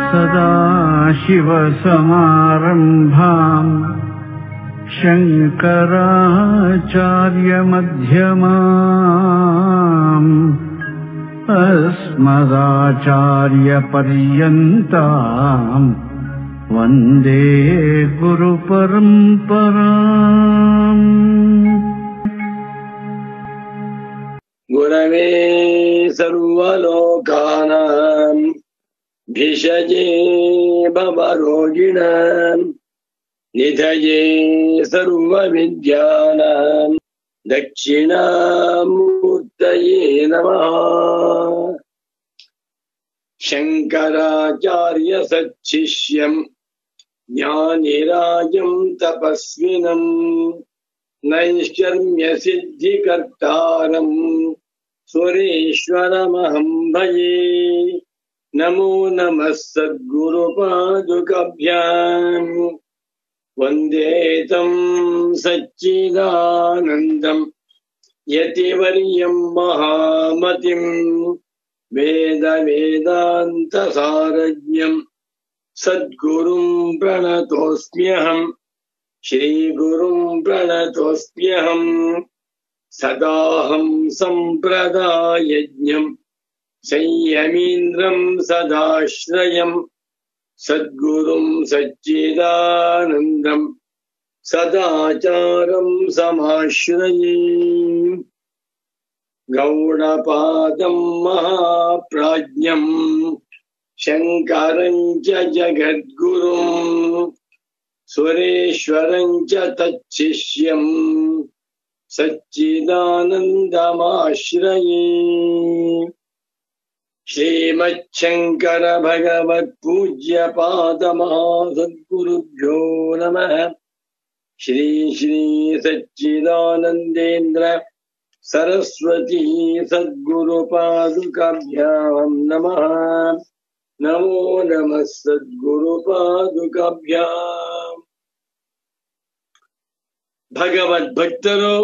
सदाशिवसमारम्भाम् शङ्कराचार्यमध्यमाम् अस्मदाचार्यपर्यन्ताम् वन्दे गुरुपरम्पराम् गुरवे सर्वलोकानाम् भिषजे भवरोगिणाम् निधये सर्वविद्यानाम् दक्षिणामूर्तये नमः शङ्कराचार्य सच्छिष्यम् ज्ञानिराजम् तपस्विनम् नैष्कर्म्यसिद्धिकर्तारम् सुरेश्वरमहं भजे नमो नमः सद्गुरुपादुकभ्याम् वन्दे तं सच्चिदानन्दम् यतिवर्यं महामतिम् वेदवेदान्तसारज्ञम् सद्गुरुं प्रणतोऽस्म्यहम् श्रीगुरुं प्रणतोऽस्म्यहम् सदाहं सम्प्रदायज्ञम् संयमीन्द्रं सदाश्रयम् सद्गुरुं सच्चिदानन्दम् सदाचारं समाश्रये गौडपादं महाप्राज्ञम् शङ्करं च जगद्गुरुम् सुरेश्वरं च तच्छिष्यम् सच्चिदानन्दमाश्रये श्रीमच्छङ्कर भगवत्पूज्यपादमहासद्गुरुभ्यो नमः श्री श्री सच्चिदानन्देन्द्र सरस्वती सद्गुरुपादुकाभ्यां नमः नमो नमः सद्गुरुपादुकाभ्याम् ಭಗವದ್ಭಕ್ತರು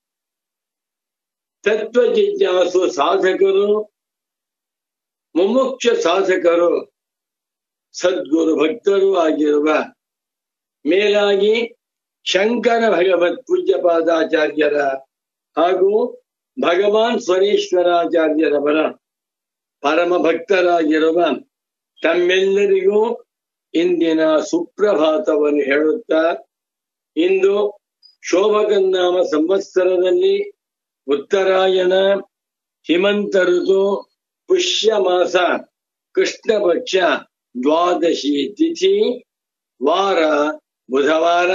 ತತ್ವ ಜಿಜ್ಞಾಸು ಸಾಧಕರು ಮುಮುಕ್ಷ ಸಾಧಕರು ಸದ್ಗುರು ಭಕ್ತರು ಆಗಿರುವ ಮೇಲಾಗಿ ಶಂಕರ ಭಗವತ್ ಪೂಜ್ಯಪಾದಾಚಾರ್ಯರ ಹಾಗೂ ಭಗವಾನ್ ಸ್ವರೇಶ್ವರಾಚಾರ್ಯರವರ ಪರಮ ಭಕ್ತರಾಗಿರುವ ತಮ್ಮೆಲ್ಲರಿಗೂ ಇಂದಿನ ಸುಪ್ರಭಾತವನ್ನು ಹೇಳುತ್ತಾ ಇಂದು ಶೋಭಕನ್ನಾಮ ಸಂವತ್ಸರದಲ್ಲಿ ಉತ್ತರಾಯಣ ಹಿಮಂತ ಋತು ಪುಷ್ಯ ಮಾಸ ಕೃಷ್ಣ ಪಕ್ಷ ದ್ವಾದಶಿ ತಿಥಿ ವಾರ ಬುಧವಾರ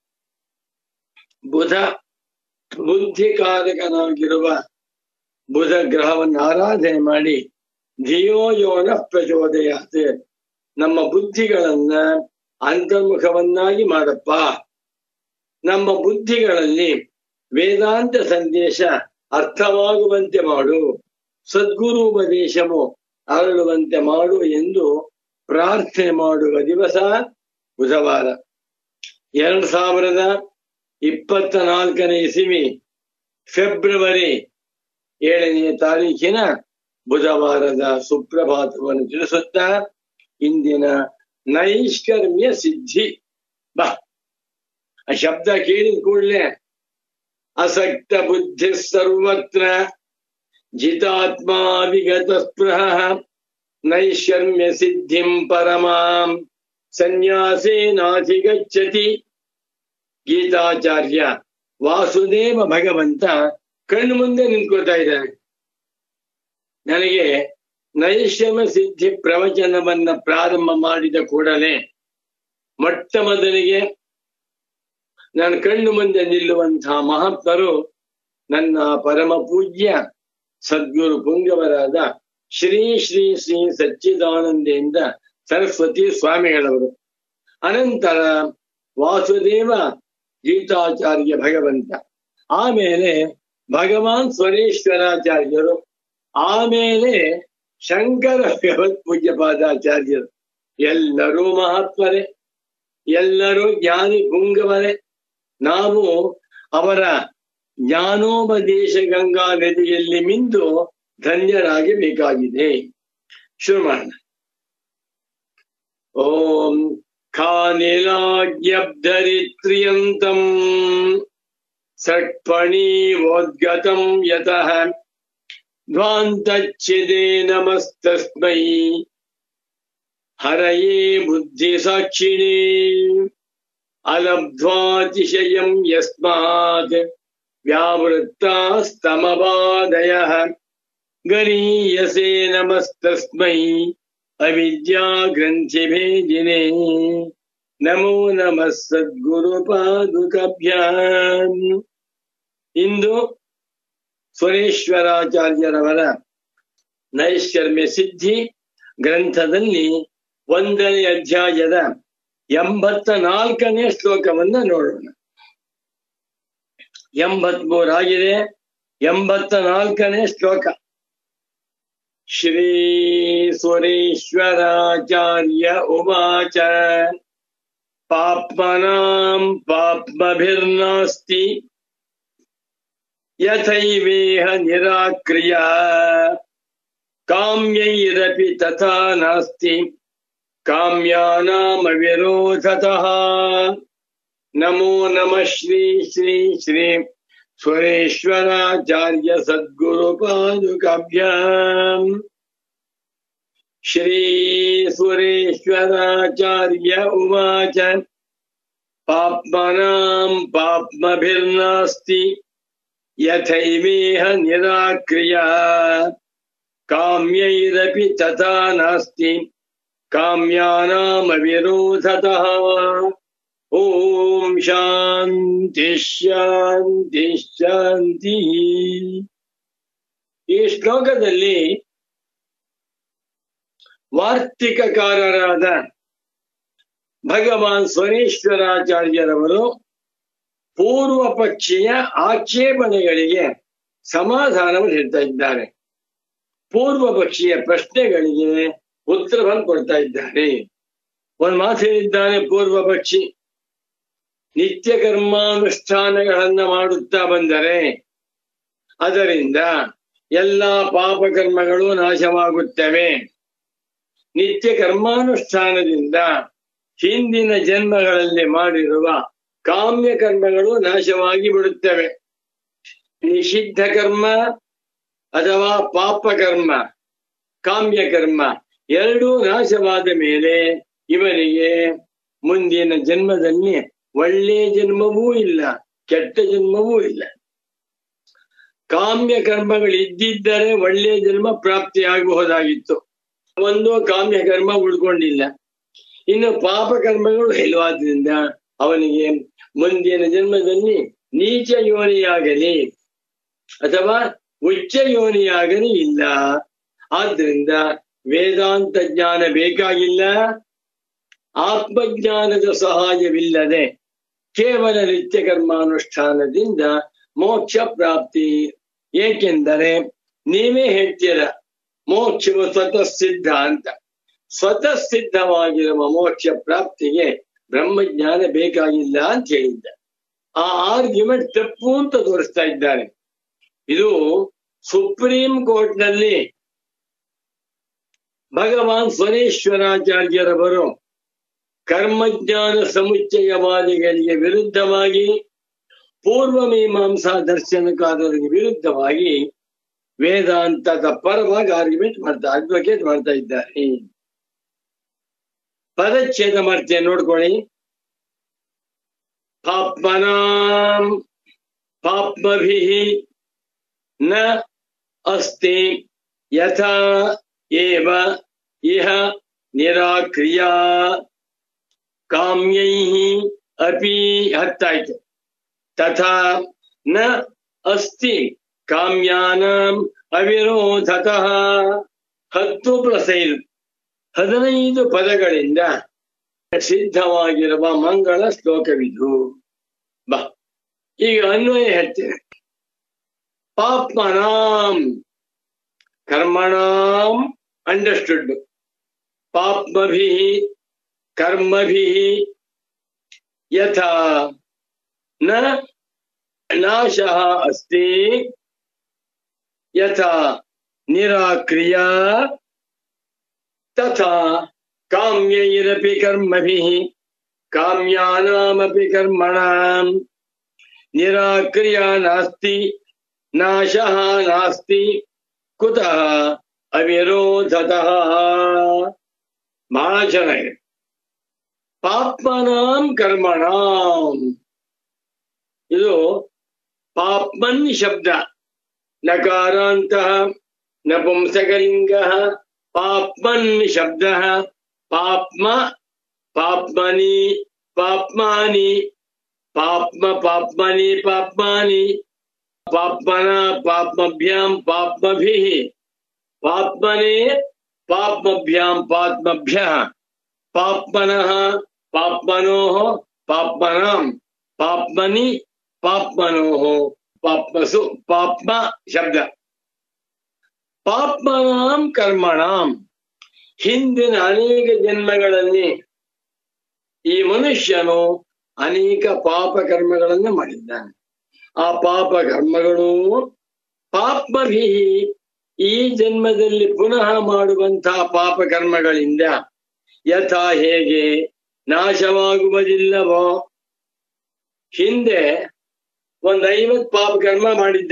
ಬುಧ ಬುದ್ಧಿಕಾರಕನಾಗಿರುವ ಬುಧ ಗ್ರಹವನ್ನು ಆರಾಧನೆ ಮಾಡಿ ಧಿಯೋ ಯೋನ ಪ್ರಚೋದಯಾತ್ ನಮ್ಮ ಬುದ್ಧಿಗಳನ್ನ ಅಂತರ್ಮುಖವನ್ನಾಗಿ ಮಾಡಪ್ಪ ನಮ್ಮ ಬುದ್ಧಿಗಳಲ್ಲಿ ವೇದಾಂತ ಸಂದೇಶ ಅರ್ಥವಾಗುವಂತೆ ಮಾಡು ಸದ್ಗುರು ಉಪದೇಶವು ಅರಳುವಂತೆ ಮಾಡು ಎಂದು ಪ್ರಾರ್ಥನೆ ಮಾಡುವ ದಿವಸ ಬುಧವಾರ ಎರಡ್ ಸಾವಿರದ ಇಪ್ಪತ್ತ ನಾಲ್ಕನೇ ಇಸವಿ ಫೆಬ್ರವರಿ ಏಳನೇ ತಾರೀಕಿನ ಬುಧವಾರದ ಸುಪ್ರಭಾತವನ್ನು ತಿಳಿಸುತ್ತಾ ಇಂದಿನ ನೈಷ್ಕರ್ಮ್ಯ ಸಿದ್ಧಿ ಬಾ ಆ ಶಬ್ದ ಕೇಳಿದ ಕೂಡಲೇ ಅಸಕ್ತ ಬುದ್ಧಿ ಸರ್ವತ್ರ ಜಿತಾತ್ಮ ವಿಗತ ಸ್ಪೃಹ ನೈಷರ್ಮ್ಯ ಸಿದ್ಧಿಂ ಪರಮಾಂ ಸನ್ಯಾಸೇನಾಧಿಗಚ್ಚತಿ ಗೀತಾಚಾರ್ಯ ವಾಸುದೇವ ಭಗವಂತ ಕಣ್ಣು ಮುಂದೆ ನಿಂತ್ಕೊಳ್ತಾ ಇದ್ದಾನೆ ನನಗೆ ನೈಷಮ ಸಿದ್ಧಿ ಪ್ರವಚನವನ್ನ ಪ್ರಾರಂಭ ಮಾಡಿದ ಕೂಡಲೇ ಮೊಟ್ಟ ಮೊದಲಿಗೆ ನನ್ನ ಕಣ್ಣು ಮುಂದೆ ನಿಲ್ಲುವಂತಹ ಮಹಾತ್ಮರು ನನ್ನ ಪರಮ ಪೂಜ್ಯ ಸದ್ಗುರು ಪುಂಗವರಾದ ಶ್ರೀ ಶ್ರೀ ಶ್ರೀ ಸಚ್ಚಿದಾನಂದೇಂದ್ರ ಸರಸ್ವತಿ ಸ್ವಾಮಿಗಳವರು ಅನಂತರ ವಾಸುದೇವ ಗೀತಾಚಾರ್ಯ ಭಗವಂತ ಆಮೇಲೆ ಭಗವಾನ್ ಸ್ವರೇಶ್ವರಾಚಾರ್ಯರು ಆಮೇಲೆ ಶಂಕರ ಭಗವತ್ ಪೂಜ್ಯ ಪಾದಾಚಾರ್ಯರು ಎಲ್ಲರೂ ಮಹಾತ್ಮರೇ ಎಲ್ಲರೂ ಜ್ಞಾನಿ ಪುಂಗವರೇ ನಾವು ಅವರ ಜ್ಞಾನೋಪದೇಶ ಗಂಗಾ ನದಿಯಲ್ಲಿ ಮಿಂದು ಧನ್ಯರಾಗಬೇಕಾಗಿದೆ ಶುರು ಮಾಡೋಣ ಓಂ ಖಾನಿಲಾಗ್ಯಬ್ಧರಿತ್ರಿಯಂತಂ ಸಟ್ಪಣೀವೋದ್ಗತಂ ಯತಃ ಧ್ವಾಂತಚ್ಛಿದೆ ನಮಸ್ತಸ್ಮೈ ಹರಯೇ ಬುದ್ಧಿಸಾಕ್ಷಿಣೇ अलब्ध्वातिशयम् यस्मात् व्यावृत्तास्तमवादयः गरीयसे नमस्तस्मै अविद्याग्रन्थिभेदिने नमो नमः ಸದ್ಗುರುಪಾದುಕಭ್ಯಾಂ ಇಂದು ಸುರೇಶ್ವರಾಚಾರ್ಯರವರ ನೈಷ್ಕರ್ಮ್ಯ ಸಿದ್ಧಿ ಗ್ರಂಥದಲ್ಲಿ ಒಂದನೇ ಅಧ್ಯಾಯದ ಎಂಬತ್ತ ನಾಲ್ಕನೇ ಶ್ಲೋಕವನ್ನ ನೋಡೋಣ ಎಂಬತ್ಮೂರಾಗಿದೆ ಎಂಬತ್ತ ನಾಲ್ಕನೇ ಶ್ಲೋಕ ಶ್ರೀ ಸುರೇಶ್ವರಾಚಾರ್ಯ ಉವಾಚ ಪಾಪ್ಮನಾಂ ಪಾಪ್ಮಭಿರ್ನಾಸ್ತಿ ಯಥೈವೇಹ ನಿರಾಕ್ರಿಯ ಕಾಮ್ಯೈರಪಿ ತಥಾ ನಾಸ್ತಿ काम्यानामविरोधतः नमो नमः श्री श्री श्री सुरेश्वराचार्य सद्गुरुपादुकाभ्याम् श्री सुरेश्वराचार्य उवाच पाप्मनां पाप्मभिर्नास्ति यथैवेह निराक्रिया काम्यैरपि तथा नास्ति काम्यानामविरोधतः ॐ ಶಾಂತಿ ಶಾಂತಿ ಶಾಂತಿ ಈ ಶ್ಲೋಕದಲ್ಲಿ ವಾರ್ತಿಕಕಾರರಾದ ಭಗವಾನ್ ಸ್ವರೇಶ್ವರಾಚಾರ್ಯರವರು ಪೂರ್ವ ಪಕ್ಷಿಯ ಆಕ್ಷೇಪಣೆಗಳಿಗೆ ಸಮಾಧಾನವನ್ನು ಹೇಳ್ತಾ ಇದ್ದಾರೆ ಪೂರ್ವ ಪಕ್ಷಿಯ ಪ್ರಶ್ನೆಗಳಿಗೆ ಉತ್ತರವನ್ನು ಕೊಡ್ತಾ ಇದ್ದಾರೆ ಒಂದ್ ಮಾತು ಹೇಳಿದ್ದಾನೆ ಪೂರ್ವ ಪಕ್ಷಿ ನಿತ್ಯ ಕರ್ಮಾನುಷ್ಠಾನಗಳನ್ನ ಮಾಡುತ್ತಾ ಬಂದರೆ ಅದರಿಂದ ಎಲ್ಲಾ ಪಾಪಕರ್ಮಗಳು ನಾಶವಾಗುತ್ತವೆ ನಿತ್ಯ ಕರ್ಮಾನುಷ್ಠಾನದಿಂದ ಹಿಂದಿನ ಜನ್ಮಗಳಲ್ಲಿ ಮಾಡಿರುವ ಕಾಮ್ಯ ಕರ್ಮಗಳು ನಾಶವಾಗಿ ಬಿಡುತ್ತವೆ ನಿಷಿದ್ಧ ಕರ್ಮ ಅಥವಾ ಪಾಪಕರ್ಮ ಕಾಮ್ಯ ಕರ್ಮ ಎರಡೂ ನಾಶವಾದ ಮೇಲೆ ಇವನಿಗೆ ಮುಂದಿನ ಜನ್ಮದಲ್ಲಿ ಒಳ್ಳೆ ಜನ್ಮವೂ ಇಲ್ಲ ಕೆಟ್ಟ ಜನ್ಮವೂ ಇಲ್ಲ ಕಾಮ್ಯ ಕರ್ಮಗಳಿದ್ದಿದ್ದರೆ ಒಳ್ಳೆ ಜನ್ಮ ಪ್ರಾಪ್ತಿಯಾಗಬಹುದಾಗಿತ್ತು ಒಂದು ಕಾಮ್ಯ ಕರ್ಮ ಉಳ್ಕೊಂಡಿಲ್ಲ ಇನ್ನು ಪಾಪ ಕರ್ಮಗಳು ಇಲ್ಲವಾದ್ರಿಂದ ಅವನಿಗೆ ಮುಂದಿನ ಜನ್ಮದಲ್ಲಿ ನೀಚ ಯೋನಿಯಾಗಲಿ ಅಥವಾ ಉಚ್ಚ ಯೋನಿಯಾಗಲಿ ಇಲ್ಲ ಆದ್ರಿಂದ ವೇದಾಂತ ಜ್ಞಾನ ಬೇಕಾಗಿಲ್ಲ ಆತ್ಮಜ್ಞಾನದ ಸಹಾಯವಿಲ್ಲದೆ ಕೇವಲ ನಿತ್ಯ ಕರ್ಮಾನುಷ್ಠಾನದಿಂದ ಮೋಕ್ಷ ಪ್ರಾಪ್ತಿ ಏಕೆಂದರೆ ನೀವೇ ಹೇಳ್ತೀರ ಮೋಕ್ಷವು ಸ್ವತಃ ಸಿದ್ಧ ಅಂತ ಸ್ವತಃ ಸಿದ್ಧವಾಗಿರುವ ಮೋಕ್ಷ ಪ್ರಾಪ್ತಿಗೆ ಬ್ರಹ್ಮಜ್ಞಾನ ಬೇಕಾಗಿಲ್ಲ ಅಂತ ಹೇಳಿದ್ದ ಆ ಆರ್ಗ್ಯುಮೆಂಟ್ ತಪ್ಪು ಅಂತ ತೋರಿಸ್ತಾ ಇದ್ದಾರೆ ಇದು ಸುಪ್ರೀಂ ಕೋರ್ಟ್ ನಲ್ಲಿ ಭಗವಾನ್ ಸ್ವರೇಶ್ವರಾಚಾರ್ಯರವರು ಕರ್ಮಜ್ಞಾನ ಸಮುಚ್ಚಯವಾದಿಗಳಿಗೆ ವಿರುದ್ಧವಾಗಿ ಪೂರ್ವ ಮೀಮಾಂಸಾ ದರ್ಶನಕಾರರಿಗೆ ವಿರುದ್ಧವಾಗಿ ವೇದಾಂತದ ಪರವಾಗಿ ಆರ್ಗ್ಯುಮೆಂಟ್ ಮಾಡ್ತಾ ಅಡ್ವೊಕೇಟ್ ಮಾಡ್ತಾ ಇದ್ದಾರೆ ಪದಚ್ಛೇದ ಮಾಡ್ತೇನೆ ನೋಡ್ಕೊಳ್ಳಿ ಪಾಪ್ಮನಾಂ ಪಾಪ್ಮಭಿ ನ ಅಸ್ತಿ ಯಥಾ ಏವ ಇಹ ನಿರಾಕ್ರಿಯಾ ಕಾಮ್ಯೈಃ ಅಪಿ ಹತ್ತಾಯ್ತು ತಥಾ ನ ಅಸ್ತಿ ಕಾಮ್ಯಾನಾಂ ಅವಿರೋಧತಃ ಹತ್ತು ಪ್ಲಸ್ ಐದು ಹದಿನೈದು ಪದಗಳಿಂದ ಸಿದ್ಧವಾಗಿರುವ ಮಂಗಳ ಶ್ಲೋಕವಿದು ಬಾ ಈಗ ಅನ್ವಯ ಹೇಳ್ತೇನೆ ಪಾಪ್ಮನಾಂ ಕರ್ಮಣಾಂ ಅಂಡರ್ಸ್ಟುಡ್ ಪಾಪ್ಮಭಿ ಕರ್ಮಭಿ ಯಥಾ ನ ನಾಶಃ ಅಸ್ತಿ ಯಥಾ ನಿರಾಕ್ರಿಯಾ ತಥಾ ಕಾಮ್ಯೈರಪಿ ಕರ್ಮಭಿಃ ಕಾಮ್ಯಾನಾಮಪಿ ಕರ್ಮಣಾಂ ನಿರಾಕ್ರಿಯಾ ನಾಸ್ತಿ ನಾಶಃ ನಾಸ್ತಿ ಕುತಃ ಅವಿರೋಧತಃ ಬಹಳ ಚೆನ್ನಾಗಿದೆ ಪಾಪ್ಮನಾಂ ಕರ್ಮಣಾಂ ಇದು ಪಾಪ್ಮನ್ ಶಬ್ದ ನಕಾರಾಂತಃ ನಪುಂಸಕಲಿಂಗ ಪಾಪ್ಮನ್ ಶಬ್ದ ಪಾಪ್ಮ ಪಾಪ್ಮನಿ ಪಾಪ್ಮಾನಿ ಪಾಪ್ಮ ಪಾಪ್ಮನಿ ಪಾಪ್ಮಾನಿ ಪಾಪ್ಮನ ಪಾಪ್ಮಭ್ಯಾಂ ಪಾಪ್ಮಭಿಃ ಪಾಪ್ಮನೆ ಪಾಪ್ಮಭ್ಯಾಂ ಪಾಪ್ಮಭ್ಯಃ ಪಾಪ್ಮನಃ ಪಾಪ್ಮನೋಃ ಪಾಪ್ಮನಾಂ ಪಾಪ್ಮನಿ ಪಾಪ್ಮನೋಃ ಪಾಪ್ಮಸು ಪಾಪ್ಮ ಶಬ್ದ ಪಾಪ್ಮನಾಂ ಕರ್ಮಣಾಂ ಹಿಂದಿನ ಅನೇಕ ಜನ್ಮಗಳಲ್ಲಿ ಈ ಮನುಷ್ಯನು ಅನೇಕ ಪಾಪ ಕರ್ಮಗಳನ್ನು ಮಾಡಿದ್ದಾನೆ ಆ ಪಾಪ ಕರ್ಮಗಳು ಪಾಪ್ಮಭಿ ಈ ಜನ್ಮದಲ್ಲಿ ಪುನಃ ಮಾಡುವಂತಹ ಪಾಪ ಕರ್ಮಗಳಿಂದ ಯಥಾ ಹೇಗೆ ನಾಶವಾಗುವುದಿಲ್ಲವೋ ಹಿಂದೆ ಒಂದ್ ಐವತ್ ಪಾಪ ಕರ್ಮ ಮಾಡಿದ್ದ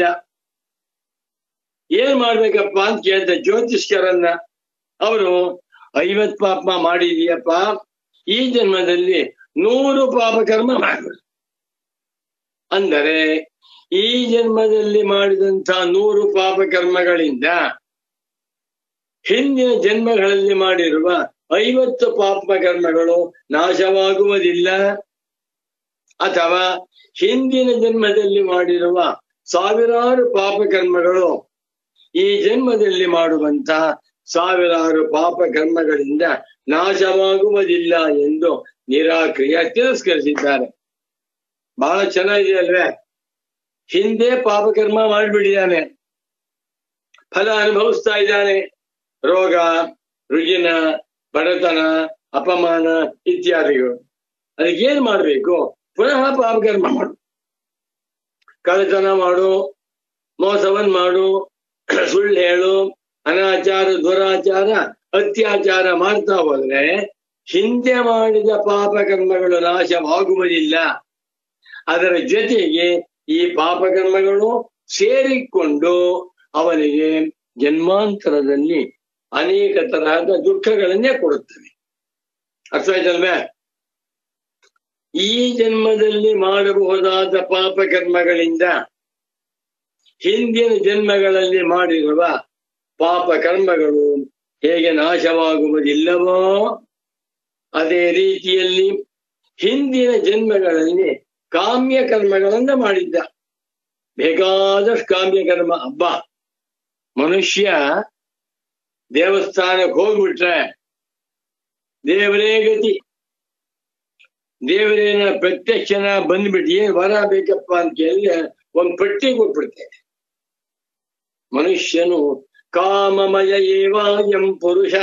ಏನ್ ಮಾಡ್ಬೇಕಪ್ಪ ಅಂತ ಕೇಳ್ದ ಜ್ಯೋತಿಷ್ಕರನ್ನ ಅವರು ಐವತ್ ಪಾಪ ಮಾಡಿದೀಯಪ್ಪ ಈ ಜನ್ಮದಲ್ಲಿ ನೂರು ಪಾಪ ಕರ್ಮ ಮಾಡಬೇಕು ಅಂದರೆ ಈ ಜನ್ಮದಲ್ಲಿ ಮಾಡಿದಂತ ನೂರು ಪಾಪ ಕರ್ಮಗಳಿಂದ ಹಿಂದಿನ ಜನ್ಮಗಳಲ್ಲಿ ಮಾಡಿರುವ ಐವತ್ತು ಪಾಪ ಕರ್ಮಗಳು ನಾಶವಾಗುವುದಿಲ್ಲ ಅಥವಾ ಹಿಂದಿನ ಜನ್ಮದಲ್ಲಿ ಮಾಡಿರುವ ಸಾವಿರಾರು ಪಾಪ ಕರ್ಮಗಳು ಈ ಜನ್ಮದಲ್ಲಿ ಮಾಡುವಂತಹ ಸಾವಿರಾರು ಪಾಪ ಕರ್ಮಗಳಿಂದ ನಾಶವಾಗುವುದಿಲ್ಲ ಎಂದು ನಿರಾಕ್ರಿಯ ತಿರಸ್ಕರಿಸಿದ್ದಾರೆ ಬಹಳ ಚೆನ್ನಾಗಿದೆ ಅಲ್ವೇ ಹಿಂದೆ ಪಾಪಕರ್ಮ ಮಾಡಿಬಿಟ್ಟಿದ್ದಾನೆ ಫಲ ಅನುಭವಿಸ್ತಾ ಇದ್ದಾನೆ ರೋಗ ರುಜಿನ ಬಡತನ ಅಪಮಾನ ಇತ್ಯಾದಿಗಳು ಅದಕ್ಕೇನ್ ಮಾಡ್ಬೇಕು ಪುನಃ ಪಾಪಕರ್ಮ ಮಾಡು ಕಳ್ಳತನ ಮಾಡು ಮೋಸವನ್ ಮಾಡು ಸುಳ್ಳು ಹೇಳು ಅನಾಚಾರ ದುರಾಚಾರ ಅತ್ಯಾಚಾರ ಮಾಡ್ತಾ ಹೋದ್ರೆ ಹಿಂದೆ ಮಾಡಿದ ಪಾಪಕರ್ಮಗಳು ನಾಶವಾಗುವುದಿಲ್ಲ ಅದರ ಜೊತೆಗೆ ಈ ಪಾಪಕರ್ಮಗಳು ಸೇರಿಕೊಂಡು ಅವನಿಗೆ ಜನ್ಮಾಂತರದಲ್ಲಿ ಅನೇಕ ತರಹದ ದುಃಖಗಳನ್ನೇ ಕೊಡುತ್ತವೆ ಅರ್ಥ ಆಯ್ತಲ್ವೇ ಈ ಜನ್ಮದಲ್ಲಿ ಮಾಡಬಹುದಾದ ಪಾಪಕರ್ಮಗಳಿಂದ ಹಿಂದಿನ ಜನ್ಮಗಳಲ್ಲಿ ಮಾಡಿರುವ ಪಾಪ ಕರ್ಮಗಳು ಹೇಗೆ ನಾಶವಾಗುವುದಿಲ್ಲವೋ ಅದೇ ರೀತಿಯಲ್ಲಿ ಹಿಂದಿನ ಜನ್ಮಗಳಲ್ಲಿ ಕಾಮ್ಯ ಕರ್ಮಗಳನ್ನ ಮಾಡಿದ್ದ ಬೇಕಾದಷ್ಟು ಕಾಮ್ಯ ಕರ್ಮ ಹಬ್ಬ ಮನುಷ್ಯ ದೇವಸ್ಥಾನಕ್ಕೆ ಹೋಗ್ಬಿಟ್ರೆ ದೇವರೇ ಗತಿ ದೇವರೇನ ಪ್ರತ್ಯಕ್ಷನ ಬಂದ್ಬಿಟ್ಟು ಏನ್ ವರ ಬೇಕಪ್ಪ ಅಂತ ಕೇಳಿ ಒಂದ್ ಪಟ್ಟಿ ಕೊಟ್ಬಿಡ್ತೇನೆ ಮನುಷ್ಯನು ಕಾಮಮಯ ಏವಾಯಂ ಪುರುಷ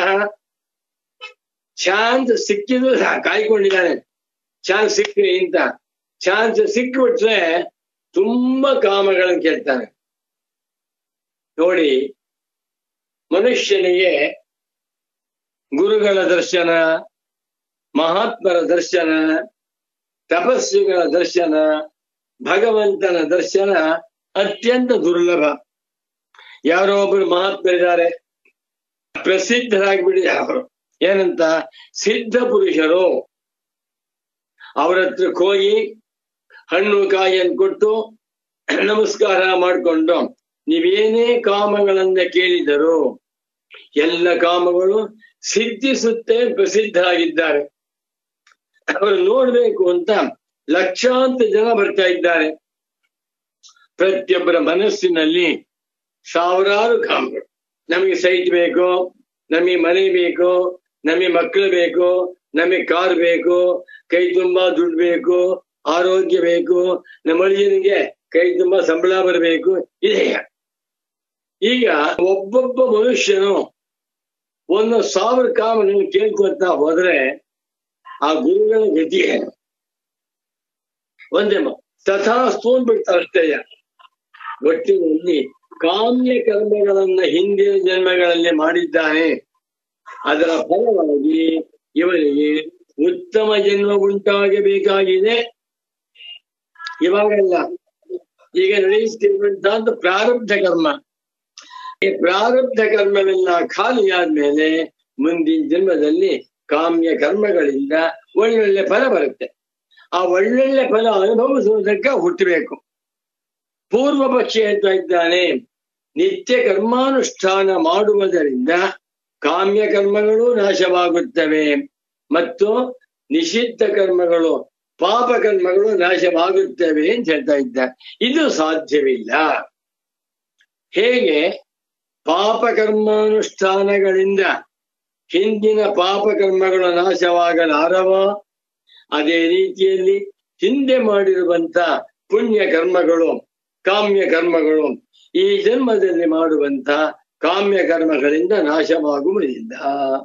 ಚಾನ್ಸ್ ಸಿಕ್ಕಿದ್ರು ಸಹ ಕಾಯ್ಕೊಂಡಿದ್ದಾನೆ ಚಾನ್ಸ್ ಸಿಕ್ಕ್ರಿ ಅಂತ ಚಾನ್ಸ್ ಸಿಕ್ಬಿಟ್ರೆ ತುಂಬಾ ಕಾಮಗಳನ್ನು ಕೇಳ್ತಾನೆ ನೋಡಿ ಮನುಷ್ಯನಿಗೆ ಗುರುಗಳ ದರ್ಶನ ಮಹಾತ್ಮರ ದರ್ಶನ ತಪಸ್ವಿಗಳ ದರ್ಶನ ಭಗವಂತನ ದರ್ಶನ ಅತ್ಯಂತ ದುರ್ಲಭ ಯಾರೋ ಒಬ್ರು ಮಹಾತ್ಮರಿದ್ದಾರೆ ಪ್ರಸಿದ್ಧರಾಗ್ಬಿಟ್ಟಿದ್ದಾರೆ ಅವರು ಏನಂತ ಸಿದ್ಧ ಪುರುಷರು ಅವ್ರ ಹತ್ರಕ್ಕೆ ಹೋಗಿ ಹಣ್ಣು ಕಾಯಿಯನ್ನು ಕೊಟ್ಟು ನಮಸ್ಕಾರ ಮಾಡಿಕೊಂಡು ನೀವೇನೇ ಕಾಮಗಳನ್ನ ಕೇಳಿದರು ಎಲ್ಲ ಕಾಮಗಳು ಸಿದ್ಧಿಸುತ್ತೆ ಪ್ರಸಿದ್ಧರಾಗಿದ್ದಾರೆ ಅವರು ನೋಡ್ಬೇಕು ಅಂತ ಲಕ್ಷಾಂತರ ಜನ ಬರ್ತಾ ಇದ್ದಾರೆ ಪ್ರತಿಯೊಬ್ಬರ ಮನಸ್ಸಿನಲ್ಲಿ ಸಾವಿರಾರು ಕಾಮಗಳು ನಮಗೆ ಸೈಟ್ ಬೇಕು ನಮಗೆ ಮನೆ ಬೇಕು ನಮಗೆ ಮಕ್ಕಳು ಬೇಕು ನಮಗೆ ಕಾರ್ ಬೇಕು ಕೈ ತುಂಬಾ ದುಡ್ಡು ಬೇಕು ಆರೋಗ್ಯ ಬೇಕು ನಮ್ಮ ಅಳಿಯನಿಗೆ ಕೈ ತುಂಬಾ ಸಂಬಳ ಬರಬೇಕು ಇದೆ ಈಗ ಒಬ್ಬೊಬ್ಬ ಮನುಷ್ಯನು ಒಂದು ಸಾವಿರ ಕಾಮಗಳನ್ನು ಕೇಳ್ಕೊತಾ ಹೋದ್ರೆ ಆ ಗುರುಗಳ ಗತಿ ಏನು ಒಂದೇ ತಥಾಸ್ತು ಬಿಡ್ತಾರಷ್ಟೇ ಒಟ್ಟಿನಲ್ಲಿ ಕಾಮ್ಯ ಕರ್ಮಗಳನ್ನ ಹಿಂದಿನ ಜನ್ಮಗಳಲ್ಲಿ ಮಾಡಿದ್ದಾನೆ ಅದರ ಫಲವಾಗಿ ಇವನಿಗೆ ಉತ್ತಮ ಜನ್ಮ ಉಂಟಾಗಬೇಕಾಗಿದೆ ಇವಾಗಲ್ಲ ಈಗ ನಡೆಯುತ್ತಿರುವಂತಹದ್ದು ಪ್ರಾರಬ್ಧ ಕರ್ಮ ಈ ಪ್ರಾರಬ್ಧ ಕರ್ಮವೆಲ್ಲ ಖಾಲಿಯಾದ್ಮೇಲೆ ಮುಂದಿನ ಜನ್ಮದಲ್ಲಿ ಕಾಮ್ಯ ಕರ್ಮಗಳಿಂದ ಒಳ್ಳೊಳ್ಳೆ ಫಲ ಬರುತ್ತೆ ಆ ಒಳ್ಳೊಳ್ಳೆ ಫಲ ಅನುಭವಿಸುವುದಕ್ಕೆ ಹುಟ್ಟಬೇಕು ಪೂರ್ವ ಪಕ್ಷಿ ಹೇಳ್ತಾ ಇದ್ದಾನೆ ನಿತ್ಯ ಕರ್ಮಾನುಷ್ಠಾನ ಮಾಡುವುದರಿಂದ ಕಾಮ್ಯ ಕರ್ಮಗಳು ನಾಶವಾಗುತ್ತವೆ ಮತ್ತು ನಿಷಿದ್ಧ ಕರ್ಮಗಳು ಪಾಪ ಕರ್ಮಗಳು ನಾಶವಾಗುತ್ತವೆ ಅಂತ ಹೇಳ್ತಾ ಇದ್ದ ಇದು ಸಾಧ್ಯವಿಲ್ಲ ಹೇಗೆ ಪಾಪ ಕರ್ಮಾನುಷ್ಠಾನಗಳಿಂದ ಹಿಂದಿನ ಪಾಪ ಕರ್ಮಗಳು ನಾಶವಾಗಲಾರವ ಅದೇ ರೀತಿಯಲ್ಲಿ ಹಿಂದೆ ಮಾಡಿರುವಂತ ಪುಣ್ಯ ಕರ್ಮಗಳು ಕಾಮ್ಯ ಕರ್ಮಗಳು ಈ ಜನ್ಮದಲ್ಲಿ ಮಾಡುವಂತ ಕಾಮ್ಯ ಕರ್ಮಗಳಿಂದ ನಾಶವಾಗುವುದಿಲ್ಲ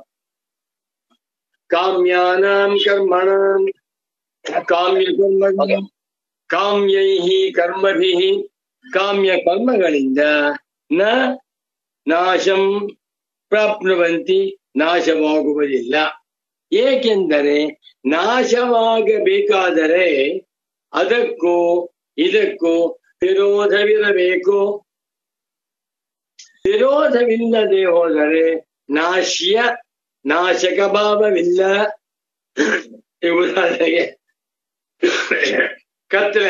ಕಾಮ್ಯಾನಾಂ ಕರ್ಮಣಾಂ ಕಾಮ್ಯ ಕರ್ಮಗಳು ಕಾಮ್ಯೈ ಕರ್ಮಭಿ ಕಾಮ್ಯ ಕರ್ಮಗಳಿಂದ ನ ನಾಶಂ ಪ್ರಾಪ್ನುವಂತಿ ನಾಶವಾಗುವುದಿಲ್ಲ ಏಕೆಂದರೆ ನಾಶವಾಗಬೇಕಾದರೆ ಅದಕ್ಕೂ ಇದಕ್ಕೂ ವಿರೋಧವಿರಬೇಕು ವಿರೋಧವಿಲ್ಲದೆ ಹೋದರೆ ನಾಶ್ಯ ನಾಶಕ ಭಾವವಿಲ್ಲ ಈ ಉದಾಹರಣೆಗೆ ಕತ್ಲೆ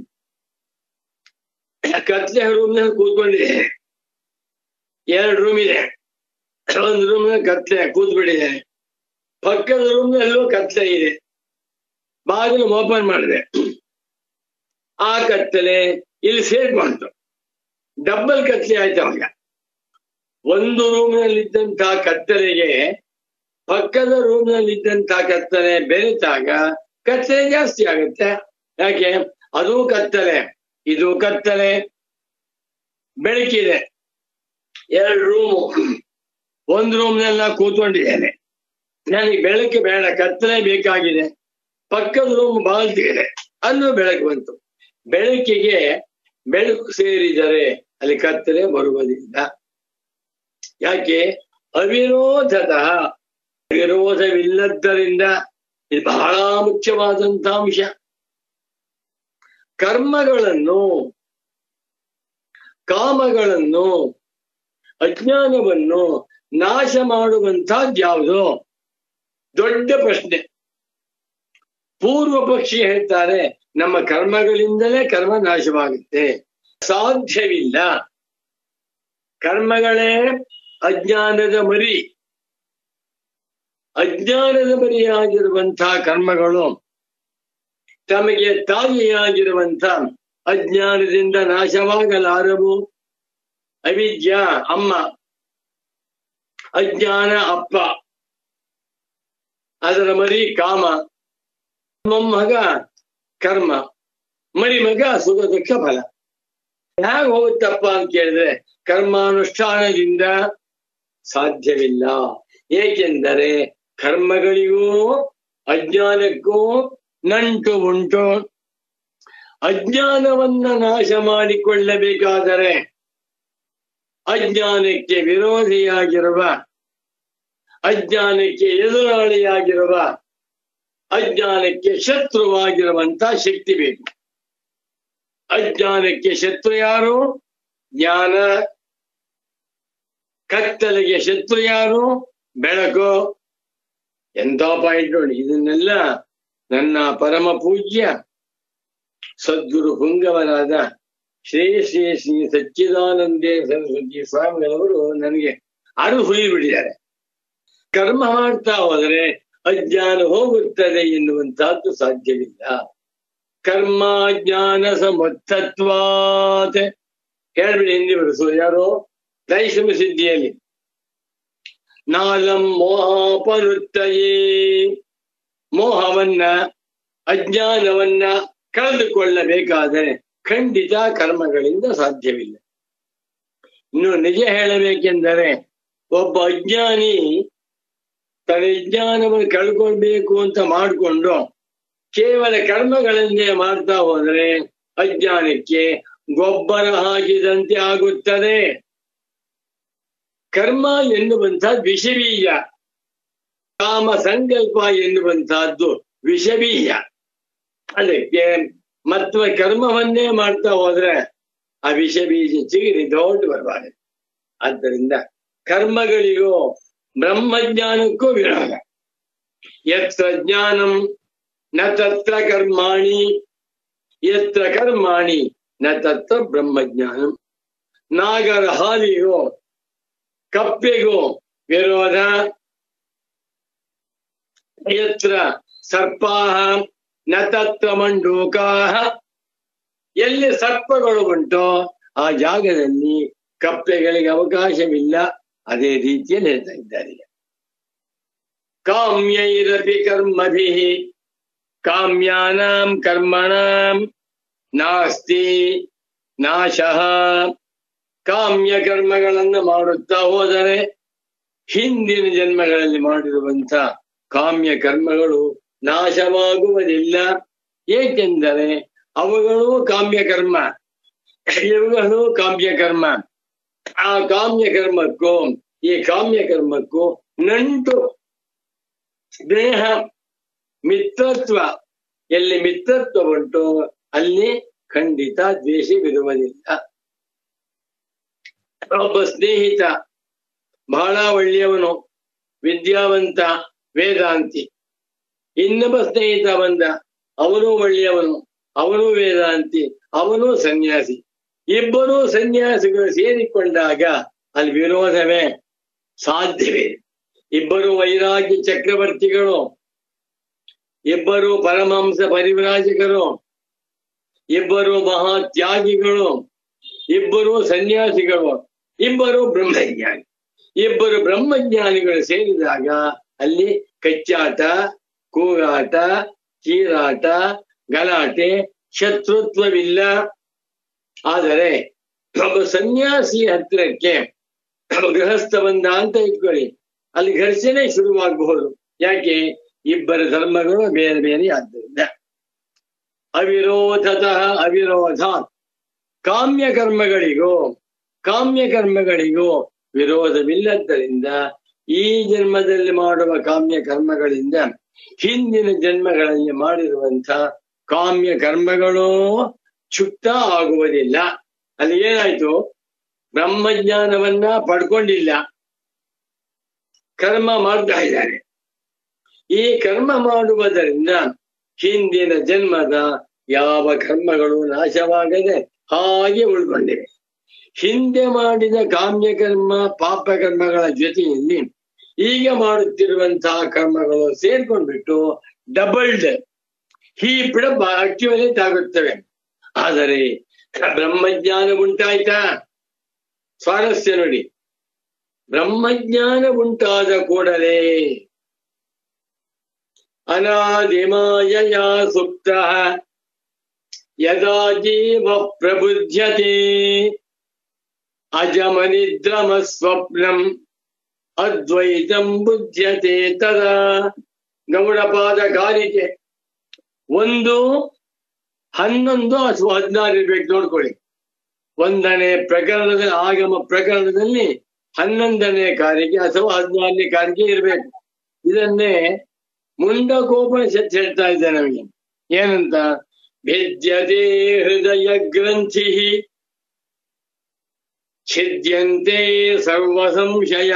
ಕತ್ಲೆ ರೂಮ್ನಲ್ಲಿ ಕೂತ್ಕೊಂಡಿದೆ ಎರಡು ರೂಮ್ ಇದೆ ಒಂದು ರೂಮ್ ಕತ್ಲೆ ಕೂತ್ಬಿಟ್ಟಿದೆ ಪಕ್ಕದ ರೂಮ್ ಎಲ್ಲೋ ಕತ್ಲೆ ಇದೆ ಬಾಗಿಲು ಓಪನ್ ಮಾಡಿದೆ ಆ ಕತ್ತಲೆ ಇಲ್ಲಿ ಸೇರ್ಕೊಂತು ಡಬ್ಬಲ್ ಕತ್ಲೆ ಆಯ್ತು ಅವಾಗ ಒಂದು ರೂಮ್ನಲ್ಲಿದ್ದಂತಹ ಕತ್ತಲೆಗೆ ಪಕ್ಕದ ರೂಮ್ನಲ್ಲಿದ್ದಂತಹ ಕತ್ತಲೆ ಬೆರೆತಾಗ ಕತ್ತಲೆ ಜಾಸ್ತಿ ಆಗುತ್ತೆ ಯಾಕೆ ಅದು ಕತ್ತಲೆ ಇದು ಕತ್ತಲೆ ಬೆಳಕಿದೆ ಎರಡು ರೂಮು ಒಂದು ರೂಮ್ನಲ್ಲಿ ನಾ ಕೂತ್ಕೊಂಡಿದ್ದೇನೆ ನನಗೆ ಬೆಳಕು ಬೇಡ ಕತ್ತಲೆ ಬೇಕಾಗಿದೆ ಪಕ್ಕದ ರೂಮ್ ಬಾಲ್ತಿದೆ ಅಲ್ಲೂ ಬೆಳಕು ಬಂತು ಬೆಳಕಿಗೆ ಬೆಳಕು ಸೇರಿದರೆ ಅಲ್ಲಿ ಕತ್ತಲೆ ಬರುವುದಿಲ್ಲ ಯಾಕೆ ಅವಿರೋಧತಃ ವಿರೋಧವಿಲ್ಲದ್ದರಿಂದ ಇದು ಬಹಳ ಮುಖ್ಯವಾದಂತ ಅಂಶ ಕರ್ಮಗಳನ್ನು ಕಾಮಗಳನ್ನು ಅಜ್ಞಾನವನ್ನು ನಾಶ ಮಾಡುವಂತಹದ್ದು ಯಾವುದು ದೊಡ್ಡ ಪ್ರಶ್ನೆ ಪೂರ್ವ ಪಕ್ಷಿ ಹೇಳ್ತಾರೆ ನಮ್ಮ ಕರ್ಮಗಳಿಂದಲೇ ಕರ್ಮ ನಾಶವಾಗುತ್ತೆ ಸಾಧ್ಯವಿಲ್ಲ ಕರ್ಮಗಳೇ ಅಜ್ಞಾನದ ಮರಿ ಅಜ್ಞಾನದ ಮರಿಯಾಗಿರುವಂತಹ ಕರ್ಮಗಳು ತಮಗೆ ತಾಯಿಯಾಗಿರುವಂತ ಅಜ್ಞಾನದಿಂದ ನಾಶವಾಗಲಾರವು ಅವಿದ್ಯ ಅಮ್ಮ ಅಜ್ಞಾನ ಅಪ್ಪ ಅದರ ಮರಿ ಕಾಮ ಮೊಮ್ಮಗ ಕರ್ಮ ಮರಿ ಮಗ ಸುಖ ದುಃಖ ಫಲ ಹೇಗೆ ಹೋಗುತ್ತಪ್ಪ ಅಂತ ಕೇಳಿದ್ರೆ ಕರ್ಮಾನುಷ್ಠಾನದಿಂದ ಸಾಧ್ಯವಿಲ್ಲ ಏಕೆಂದರೆ ಕರ್ಮಗಳಿಗೂ ಅಜ್ಞಾನಕ್ಕೂ ನಂಟು ಉಂಟು ಅಜ್ಞಾನವನ್ನ ನಾಶ ಮಾಡಿಕೊಳ್ಳಬೇಕಾದರೆ ಅಜ್ಞಾನಕ್ಕೆ ವಿರೋಧಿಯಾಗಿರುವ ಅಜ್ಞಾನಕ್ಕೆ ಎದುರಾಳಿಯಾಗಿರುವ ಅಜ್ಞಾನಕ್ಕೆ ಶತ್ರುವಾಗಿರುವಂತ ಶಕ್ತಿ ಬೇಕು ಅಜ್ಞಾನಕ್ಕೆ ಶತ್ರು ಯಾರು ಜ್ಞಾನ ಕತ್ತಲೆಗೆ ಶತ್ರು ಯಾರು ಬೆಳಕು ಎಂತ ಪಾಯಿಂಟ್ ನೋಡಿ ಇದನ್ನೆಲ್ಲ ನನ್ನ ಪರಮ ಪೂಜ್ಯ ಸದ್ಗುರು ಹುಂಗವರಾದ ಶ್ರೀ ಶ್ರೀ ಶ್ರೀ ಸಚ್ಚಿದಾನಂದೇ ಸರಸ್ವತಿ ಸ್ವಾಮಿಗಳವರು ನನಗೆ ಅರು ಬಿಟ್ಟಿದ್ದಾರೆ ಕರ್ಮ ಮಾಡ್ತಾ ಹೋದರೆ ಅಜ್ಞಾನ ಹೋಗುತ್ತದೆ ಎನ್ನುವಂತಹದ್ದು ಸಾಧ್ಯವಿಲ್ಲ ಕರ್ಮ ಜ್ಞಾನ ಸಮರ್ಥತ್ವಾತ್ ಹೇಳ್ಬಿಡಿ ಹಿಂದಿ ಬರೆಸು ಯಾರು ದೈಶಮ ಸಿದ್ಧಿಯಲ್ಲಿ ನಾಲಂ ಮೋಹಾಪರುತ್ತಯೇ ಮೋಹವನ್ನ ಅಜ್ಞಾನವನ್ನ ಕಳೆದುಕೊಳ್ಳಬೇಕಾದರೆ ಖಂಡಿತ ಕರ್ಮಗಳಿಂದ ಸಾಧ್ಯವಿಲ್ಲ ಇನ್ನು ನಿಜ ಹೇಳಬೇಕೆಂದರೆ ಒಬ್ಬ ಅಜ್ಞಾನಿ ತನ್ನ ವಿಜ್ಞಾನವನ್ನು ಕಳ್ಕೊಳ್ಬೇಕು ಅಂತ ಮಾಡಿಕೊಂಡು ಕೇವಲ ಕರ್ಮಗಳನ್ನೇ ಮಾಡ್ತಾ ಹೋದರೆ ಅಜ್ಞಾನಕ್ಕೆ ಗೊಬ್ಬರ ಹಾಕಿದಂತೆ ಆಗುತ್ತದೆ ಕರ್ಮ ಎನ್ನುವಂತ ವಿಷಬೀಜ ಕಾಮ ಸಂಕಲ್ಪ ಎನ್ನುವಂತಹದ್ದು ವಿಷಬೀಯ ಅದಕ್ಕೆ ಮತ್ವ ಕರ್ಮವನ್ನೇ ಮಾಡ್ತಾ ಹೋದ್ರೆ ಆ ವಿಷ ಬೀಜ ಚಿಗಿರಿ ದೊಡ್ಡ ಬರಬಾರದು ಆದ್ದರಿಂದ ಕರ್ಮಗಳಿಗೂ ಬ್ರಹ್ಮಜ್ಞಾನಕ್ಕೂ ವಿರೋಧ ಯತ್ರ ಜ್ಞಾನಂ ನ ತತ್ರ ಕರ್ಮಾಣಿ ಯತ್ರ ಕರ್ಮಾಣಿ ನ ತತ್ರ ಬ್ರಹ್ಮಜ್ಞಾನಂ ನಾಗರ ಹಾಲಿಗೂ ಕಪ್ಪೆಗೂ ವಿರೋಧ ಯತ್ರ ಸರ್ಪಾಹ ನ ತತ್ರ ಮಂಡೂಕಾಹ ಎಲ್ಲಿ ಸರ್ಪಗಳು ಉಂಟೋ ಆ ಜಾಗದಲ್ಲಿ ಕಪ್ಪೆಗಳಿಗೆ ಅವಕಾಶವಿಲ್ಲ ಅದೇ ರೀತಿಯಲ್ಲಿ ಹೇಳ್ತಾ ಇದ್ದಾರೆ ಕಾಮ್ಯೈರಪಿ ಕರ್ಮಭಿ ಕಾಮ್ಯಾನಾಂ ಕರ್ಮಣಾಂ ನಾಸ್ತಿ ನಾಶಃ ಕಾಮ್ಯ ಕರ್ಮಗಳನ್ನು ಮಾಡುತ್ತಾ ಹೋದರೆ ಹಿಂದಿನ ಜನ್ಮಗಳಲ್ಲಿ ಮಾಡಿರುವಂತ ಕಾಮ್ಯ ಕರ್ಮಗಳು ನಾಶವಾಗುವುದಿಲ್ಲ ಏಕೆಂದರೆ ಅವುಗಳು ಕಾಮ್ಯ ಕರ್ಮ ಇವುಗಳು ಕಾಮ್ಯ ಕರ್ಮ ಆ ಕಾಮ್ಯ ಕರ್ಮಕ್ಕೂ ಈ ಕಾಮ್ಯ ಕರ್ಮಕ್ಕೂ ನಂಟು ಸ್ನೇಹ ಮಿತ್ರತ್ವ ಎಲ್ಲಿ ಮಿತ್ರತ್ವ ಉಂಟು ಅಲ್ಲಿ ಖಂಡಿತ ದ್ವೇಷವಿರುವುದಿಲ್ಲ ಒಬ್ಬ ಸ್ನೇಹಿತ ಬಹಳ ಒಳ್ಳೆಯವನು ವಿದ್ಯಾವಂತ ವೇದಾಂತಿ ಇನ್ನೊಬ್ಬ ಸ್ನೇಹಿತ ಬಂದ ಅವನು ಒಳ್ಳೆಯವನು ಅವನು ವೇದಾಂತಿ ಅವನು ಸನ್ಯಾಸಿ ಇಬ್ಬರೂ ಸನ್ಯಾಸಿಗಳು ಸೇರಿಕೊಂಡಾಗ ಅಲ್ಲಿ ವಿರೋಧವೇ ಸಾಧ್ಯವೇ ಇಬ್ಬರು ವೈರಾಗ್ಯ ಚಕ್ರವರ್ತಿಗಳು ಇಬ್ಬರು ಪರಮಹಂಸ ಪರಿವ್ರಾಜಕರು ಇಬ್ಬರು ಮಹಾತ್ಯಾಗಿಗಳು ಇಬ್ಬರು ಸನ್ಯಾಸಿಗಳು ಇಬ್ಬರು ಬ್ರಹ್ಮಜ್ಞಾನಿ ಇಬ್ಬರು ಬ್ರಹ್ಮಜ್ಞಾನಿಗಳು ಸೇರಿದಾಗ ಅಲ್ಲಿ ಕಚ್ಚಾಟ ಕೂಗಾಟ ಚೀರಾಟ ಗಲಾಟೆ ಶತ್ರುತ್ವವಿಲ್ಲ ಆದರೆ ಒಬ್ಬ ಸನ್ಯಾಸಿ ಹತ್ತಿರಕ್ಕೆ ಒಬ್ಬ ಗೃಹಸ್ಥ ಬಂದ ಅಂತ ಇಟ್ಕೊಳ್ಳಿ ಅಲ್ಲಿ ಘರ್ಷಣೆ ಶುರುವಾಗಬಹುದು ಯಾಕೆ ಇಬ್ಬರ ಧರ್ಮಗಳು ಬೇರೆ ಬೇರೆ ಆದ್ದರಿಂದ ಅವಿರೋಧತಃ ಅವಿರೋಧ ಕಾಮ್ಯ ಕರ್ಮಗಳಿಗೂ ಕಾಮ್ಯ ಕರ್ಮಗಳಿಗೂ ವಿರೋಧವಿಲ್ಲದ್ದರಿಂದ ಈ ಜನ್ಮದಲ್ಲಿ ಮಾಡುವ ಕಾಮ್ಯ ಕರ್ಮಗಳಿಂದ ಹಿಂದಿನ ಜನ್ಮಗಳಲ್ಲಿ ಮಾಡಿರುವಂತ ಕಾಮ್ಯ ಕರ್ಮಗಳು ಚುಕ್ತ ಆಗುವುದಿಲ್ಲ ಅಲ್ಲಿ ಏನಾಯ್ತು ಬ್ರಹ್ಮಜ್ಞಾನವನ್ನ ಪಡ್ಕೊಂಡಿಲ್ಲ ಕರ್ಮ ಮಾಡ್ತಾ ಇದ್ದಾರೆ ಈ ಕರ್ಮ ಮಾಡುವುದರಿಂದ ಹಿಂದಿನ ಜನ್ಮದ ಯಾವ ಕರ್ಮಗಳು ನಾಶವಾಗದೆ ಹಾಗೆ ಉಳ್ಕೊಂಡಿವೆ ಹಿಂದೆ ಮಾಡಿದ ಕಾಮ್ಯ ಕರ್ಮ ಪಾಪ ಕರ್ಮಗಳ ಜೊತೆಯಲ್ಲಿ ಈಗ ಮಾಡುತ್ತಿರುವಂತಹ ಕರ್ಮಗಳು ಸೇರ್ಕೊಂಡ್ಬಿಟ್ಟು ಡಬಲ್ಡ್ ಹೀಪಿಡ ಅಕ್ಯುವಲೇಟ್ ಆಗುತ್ತವೆ ಆದರೆ ಬ್ರಹ್ಮಜ್ಞಾನ ಉಂಟಾಯ್ತಾ ಸ್ವಾರಸ್ಯ ನೋಡಿ ಬ್ರಹ್ಮಜ್ಞಾನ ಉಂಟಾದ ಕೂಡಲೇ ಅನಾದಿಮಾಯ ಸುಪ್ತ ಯದಾ ಜೀವ ಪ್ರಬುಧ್ಯತೆ ಅಜಮನಿದ್ರಮ ಸ್ವಪ್ನಂ ಅದ್ವೈತಂ ಬುದ್ಧ್ಯತೆ ತದಾ ಗೌಡಪಾದ ಕಾಲಿಕೆ ಒಂದು ಹನ್ನೊಂದು ಅಥವಾ ಹದಿನಾರು ಇರ್ಬೇಕು ನೋಡ್ಕೊಳ್ಳಿ ಒಂದನೇ ಪ್ರಕರಣದ ಆಗಮ ಪ್ರಕರಣದಲ್ಲಿ ಹನ್ನೊಂದನೇ ಕಾರಿಗೆ ಅಥವಾ ಹದಿನಾರನೇ ಕಾರಿಗೆ ಇರಬೇಕು ಇದನ್ನೇ ಮುಂಡಕೋಪನಿಷತ್ ಹೇಳ್ತಾ ಇದೆ ನಮಗೆ ಏನಂತ ಭಿದ್ಯತೆ ಹೃದಯ ಗ್ರಂಥಿ ಛಿದ್ಯಂತೆ ಸರ್ವ ಸಂಶಯ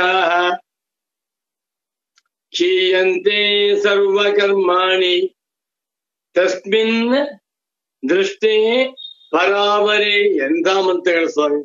ಕ್ಷೀಯಂತೆ ಸರ್ವಕರ್ಮಾಣಿ ತಸ್ಮಿನ್ ದೃಷ್ಟೇ ಪರಾವರೆ ಎಂಥ ಮಂತ್ರಗಳ ಸ್ವಾಮಿ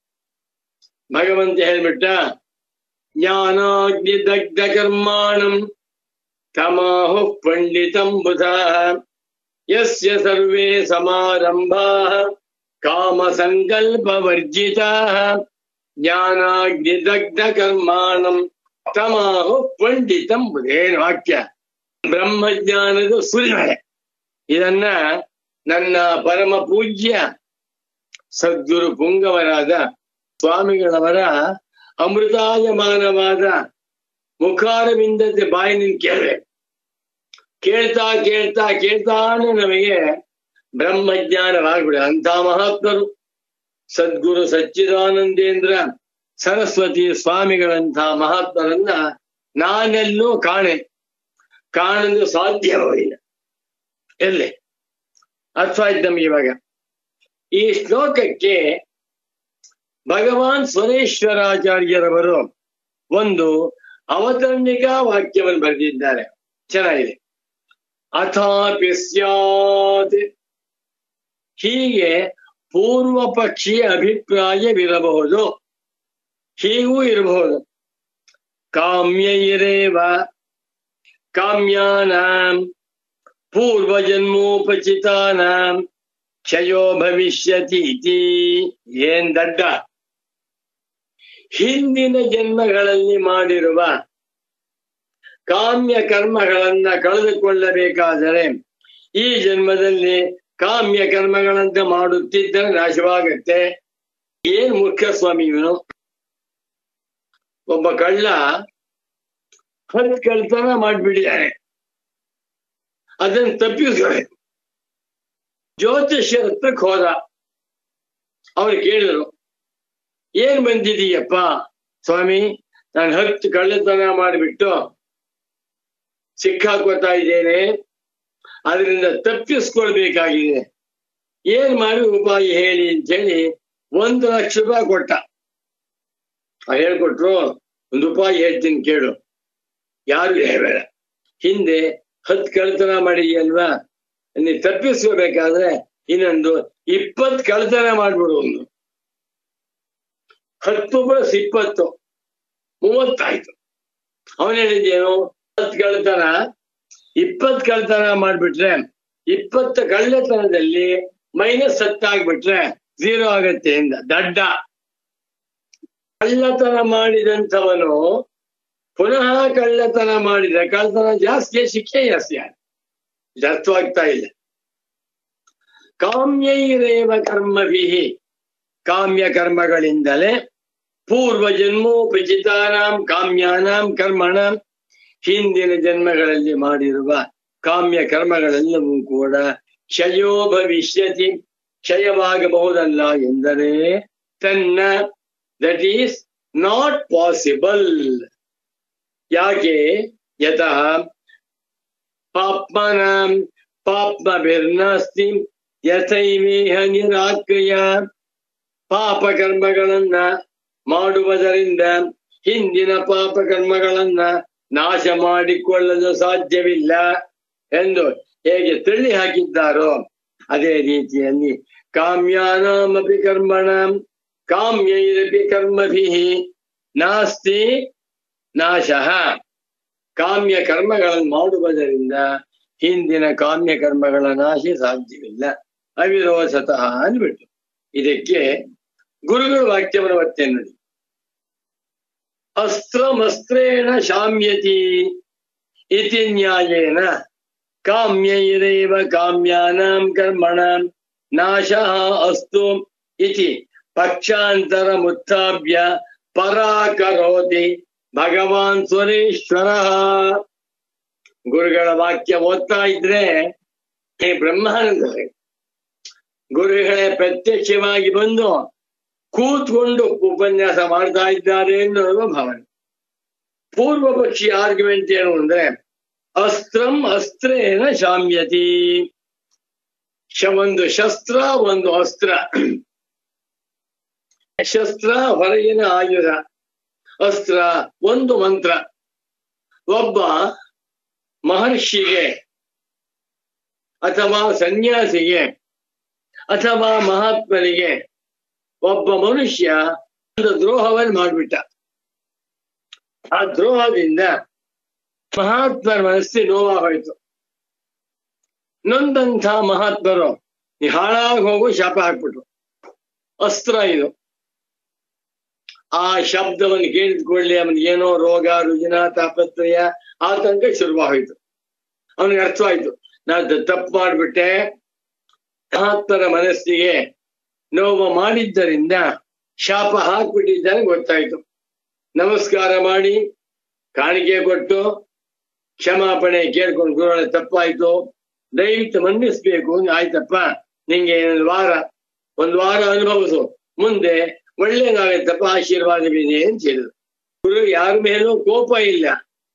ಭಗವಂತ ಹೇಳ್ಬಿಟ್ಟ ಜ್ಞಾನಾಗ್ನಿ ದಗ್ಧ ಕರ್ಮಾಣಂ ತಮಾಹು ಪಂಡಿತಂ ಬುಧ ಯಸ್ಯ ಸರ್ವೇ ಸಮಾರಂಭಾ ಕಾಮ ಸಂಕಲ್ಪ ವರ್ಜಿತಾ ಜ್ಞಾನಾಗ್ನಿ ದಗ್ಧ ಕರ್ಮಾಣಂ ತಮಾಹು ಪಂಡಿತಂ ಬುಧೇನು ವಾಕ್ಯ ಬ್ರಹ್ಮಜ್ಞಾನದ ಸುರಿಮಳೆ ಇದನ್ನ ನನ್ನ ಪರಮ ಪೂಜ್ಯ ಸದ್ಗುರು ಪುಂಗವರಾದ ಸ್ವಾಮಿಗಳವರ ಅಮೃತಾಯಮಾನವಾದ ಮುಖಾರವಿಂದತೆ ಬಾಯಿನಿಂದ ಕೇಳಬೇಕು ಕೇಳ್ತಾ ಕೇಳ್ತಾ ಕೇಳ್ತಾನೆ ನಮಗೆ ಬ್ರಹ್ಮಜ್ಞಾನವಾಗ್ಬಿಡ ಅಂತ ಮಹಾತ್ಮರು ಸದ್ಗುರು ಸಚ್ಚಿದಾನಂದೇಂದ್ರ ಸರಸ್ವತಿ ಸ್ವಾಮಿಗಳಂತಹ ಮಹಾತ್ಮರನ್ನ ನಾನೆಲ್ಲೂ ಕಾಣೆ ಕಾಣಲು ಸಾಧ್ಯವೂ ಇಲ್ಲ ಎಲ್ಲಿ ಅರ್ಥ ಆಯ್ತು ನಮ್ಗೆ ಇವಾಗ ಈ ಶ್ಲೋಕಕ್ಕೆ ಭಗವಾನ್ ಸ್ವರೇಶ್ವರಾಚಾರ್ಯರವರು ಒಂದು ಅವತರಣಿಕಾ ವಾಕ್ಯವನ್ನು ಬರೆದಿದ್ದಾರೆ ಚೆನ್ನಾಗಿದೆ ಅಥಾಪಿ ಸ್ಯಾತ್ ಹೀಗೆ ಪೂರ್ವ ಪಕ್ಷಿಯ ಅಭಿಪ್ರಾಯವಿರಬಹುದು ಹೀಗೂ ಇರಬಹುದು ಕಾಮ್ಯೈರೇವ ಕಾಮ್ಯಾನಾಂ ಪೂರ್ವಜನ್ಮೋಪಚಿತಾನಾಂ ಕ್ಷಯೋ ಭವಿಷ್ಯತಿ ಇತಿ. ಏನ್ ದಡ್ಡ ಹಿಂದಿನ ಜನ್ಮಗಳಲ್ಲಿ ಮಾಡಿರುವ ಕಾಮ್ಯ ಕರ್ಮಗಳನ್ನ ಕಳೆದುಕೊಳ್ಳಬೇಕಾದರೆ ಈ ಜನ್ಮದಲ್ಲಿ ಕಾಮ್ಯ ಕರ್ಮಗಳಂತೆ ಮಾಡುತ್ತಿದ್ದರೆ ನಾಶವಾಗತ್ತೆ ಏನ್ ಮುಖ್ಯ ಸ್ವಾಮಿ ಇವನು ಒಬ್ಬ ಕಳ್ಳ ಹತ್ ಕಳ್ತನ ಮಾಡ್ಬಿಟ್ಟಿದ್ದಾನೆ ಅದನ್ನ ತಪ್ಪಿಸ್ಬೇಕು ಜ್ಯೋತಿಷ್ಯರ ಹತ್ರಕ್ಕೆ ಹೋದ ಅವ್ರು ಕೇಳಿದ್ರು ಏನ್ ಬಂದಿದೀಯಪ್ಪ ಸ್ವಾಮಿ ನಾನು ಹತ್ತು ಕಳ್ಳತನ ಮಾಡಿಬಿಟ್ಟು ಸಿಕ್ಕಾಕೋತಾ ಇದ್ದೇನೆ ಅದರಿಂದ ತಪ್ಪಿಸ್ಕೊಳ್ಬೇಕಾಗಿದೆ ಏನ್ ಮಾಡಿ ಉಪಾಯ ಹೇಳಿ ಅಂತ ಹೇಳಿ ಒಂದು ಲಕ್ಷ ರೂಪಾಯಿ ಕೊಟ್ಟ ಆ ಹೇಳ್ಕೊಟ್ರು ಒಂದು ಉಪಾಯ ಹೇಳ್ತೀನಿ ಕೇಳು ಯಾರು ಹೇಳಬೇಡ ಹಿಂದೆ ಹತ್ತು ಕಳ್ತನ ಮಾಡಿದ್ಯಲ್ವಾ ನೀ ತಪ್ಪಿಸ್ಕೋಬೇಕಾದ್ರೆ ಇನ್ನೊಂದು ಇಪ್ಪತ್ತು ಕಳ್ತನ ಮಾಡ್ಬಿಡು ಒಂದು ಹತ್ತು ಪ್ಲಸ್ ಇಪ್ಪತ್ತು ಮೂವತ್ತಾಯ್ತು ಅವನು ಹೇಳಿದ್ದೇನು ಹತ್ತು ಕಳ್ತನ ಇಪ್ಪತ್ತು ಕಳ್ತನ ಮಾಡ್ಬಿಟ್ರೆ ಇಪ್ಪತ್ತು ಕಳ್ಳತನದಲ್ಲಿ ಮೈನಸ್ ಹತ್ತಾಗ್ಬಿಟ್ರೆ ಝೀರೋ ಆಗತ್ತೆ ಎಂದ ದಡ್ಡ ಕಳ್ಳತನ ಮಾಡಿದಂಥವನು ಪುನಃ ಕಳ್ಳತನ ಮಾಡಿದ್ರೆ ಕಳ್ಳತನ ಜಾಸ್ತಿ ಶಿಕ್ಷೆ ಜಾಸ್ತಿ ಆಗುತ್ತೆ. ಇದು ಅರ್ಥವಾಗ್ತಾ ಇಲ್ಲ ಕಾಮ್ಯೈರೇವ ಕರ್ಮಭಿಹಿ ಕಾಮ್ಯ ಕರ್ಮಗಳಿಂದಲೇ ಪೂರ್ವ ಜನ್ಮೋಪಚಿತಾನಾಂ ಕಾಮ್ಯಾನಾಂ ಕರ್ಮಣಾಂ ಹಿಂದಿನ ಜನ್ಮಗಳಲ್ಲಿ ಮಾಡಿರುವ ಕಾಮ್ಯ ಕರ್ಮಗಳೆಲ್ಲವೂ ಕೂಡ ಕ್ಷಯೋ ಭವಿಷ್ಯತಿ ಕ್ಷಯವಾಗಬಹುದಲ್ಲ ಎಂದರೆ ತನ್ನ ದಟ್ ಈಸ್ ನಾಟ್ ಪಾಸಿಬಲ್ ಯಾಕೆ ಯತಃ ಪಾಪ್ಮನಾಂ ಪಾಪ್ಮಭಿರ್ನಾಸ್ತಿ ಯಥೈವೇಹ ನಿರಾಕ್ರಿಯ ಪಾಪಕರ್ಮಗಳನ್ನ ಮಾಡುವುದರಿಂದ ಹಿಂದಿನ ಪಾಪಕರ್ಮಗಳನ್ನ ನಾಶ ಮಾಡಿಕೊಳ್ಳಲು ಸಾಧ್ಯವಿಲ್ಲ ಎಂದು ಹೇಗೆ ತಳ್ಳಿ ಹಾಕಿದ್ದಾರೋ ಅದೇ ರೀತಿಯಲ್ಲಿ ಕಾಮ್ಯಾನಾಮಪಿ ಕರ್ಮಣಾಂ ಕಾಮ್ಯೈರಪಿ ಕರ್ಮಭಿ ನಾಸ್ತಿ ನಾಶಃ ಕಾಮ್ಯ ಕರ್ಮಗಳನ್ನು ಮಾಡುವುದರಿಂದ ಹಿಂದಿನ ಕಾಮ್ಯ ಕರ್ಮಗಳ ನಾಶ ಸಾಧ್ಯವಿಲ್ಲ ಅವಿರೋಧತಃ ಅಂದ್ಬಿಟ್ಟು ಇದಕ್ಕೆ ಗುರುಗಳ ವಾಕ್ಯವನ್ನು ಒತ್ತೆ ನೋಡಿ ಅಸ್ತ್ರಮಸ್ತ್ರೇಣ ಶಾಮ್ಯತಿ ಇತಿ ನ್ಯಾಯೇನ ಕಾಮ್ಯೈರೇವ ಕಾಮ್ಯಾನಾಂ ಕರ್ಮಣಾಂ ನಾಶಃ ಅಸ್ತು ಇತಿ ಪಕ್ಷಾಂತರಮುತ್ಥಾಪ್ಯ ಪರಾಕರೋತಿ ಭಗವಾನ್ ಸುರೇಶ್ವರ ಗುರುಗಳ ವಾಕ್ಯ ಓದ್ತಾ ಇದ್ರೆ ಈ ಬ್ರಹ್ಮಾನಂದ ಗುರುಗಳೇ ಪ್ರತ್ಯಕ್ಷವಾಗಿ ಬಂದು ಕೂತ್ಕೊಂಡು ಉಪನ್ಯಾಸ ಮಾಡ್ತಾ ಇದ್ದಾರೆ ಎನ್ನುವ ಭಾವನೆ ಪೂರ್ವ ಪಕ್ಷಿ ಆರ್ಗ್ಯುಮೆಂಟ್ ಏನು ಅಂದ್ರೆ ಅಸ್ತ್ರಂ ಅಸ್ತ್ರೇನ ಶಾಮ್ಯತಿ ಶ ಒಂದು ಶಸ್ತ್ರ ಒಂದು ಅಸ್ತ್ರ ಶಸ್ತ್ರ ಹೊರಗಿನ ಆಯುಧ ಅಸ್ತ್ರ ಒಂದು ಮಂತ್ರ ಒಬ್ಬ ಮಹರ್ಷಿಗೆ ಅಥವಾ ಸನ್ಯಾಸಿಗೆ ಅಥವಾ ಮಹಾತ್ಮರಿಗೆ ಒಬ್ಬ ಮನುಷ್ಯ ಒಂದು ದ್ರೋಹವನ್ನು ಮಾಡಿಬಿಟ್ಟ ಆ ದ್ರೋಹದಿಂದ ಮಹಾತ್ಮರ ಮನಸ್ಸಿ ನೋವಾಗೋಯ್ತು ನೊಂದಂಥ ಮಹಾತ್ಮರು ನೀ ಹಾಳಾಗಿ ಹೋಗು ಶಾಪ ಹಾಕ್ಬಿಟ್ರು ಅಸ್ತ್ರ ಇದು ಆ ಶಬ್ದವನ್ನು ಕೇಳಿದ್ಕೊಳ್ಳಿ ಅವನಿಗೆ ಏನೋ ರೋಗ ರುಜಿನ ತಾಪತ್ರಯ ಆತಂಕ ಶುರುವಾಗೋಯ್ತು ಅವನಿಗೆ ಅರ್ಥವಾಯ್ತು ನಾನು ತಪ್ಪು ಮಾಡ್ಬಿಟ್ಟೆ ಮಹಾತ್ಮರ ಮನಸ್ಸಿಗೆ ನೋವು ಮಾಡಿದ್ದರಿಂದ ಶಾಪ ಹಾಕ್ಬಿಟ್ಟಿದ್ದಾನೆ ಗೊತ್ತಾಯ್ತು ನಮಸ್ಕಾರ ಮಾಡಿ ಕಾಣಿಕೆ ಕೊಟ್ಟು ಕ್ಷಮಾಪಣೆ ಕೇಳ್ಕೊಂಡು ಗುರುಗಳ ತಪ್ಪಾಯ್ತು ದಯವಿಟ್ಟು ಮನ್ನಿಸ್ಬೇಕು ಆಯ್ತಪ್ಪ ನಿಂಗೆ ಒಂದು ವಾರ ಒಂದು ವಾರ ಅನುಭವಿಸು ಮುಂದೆ ಒಳ್ಳೇದಾಗತ್ತಪ್ಪ ಆಶೀರ್ವಾದವಿದೆ ಅಂತ ಹೇಳಿದ್ರು ಗುರು ಯಾರ ಮೇಲೂ ಕೋಪ ಇಲ್ಲ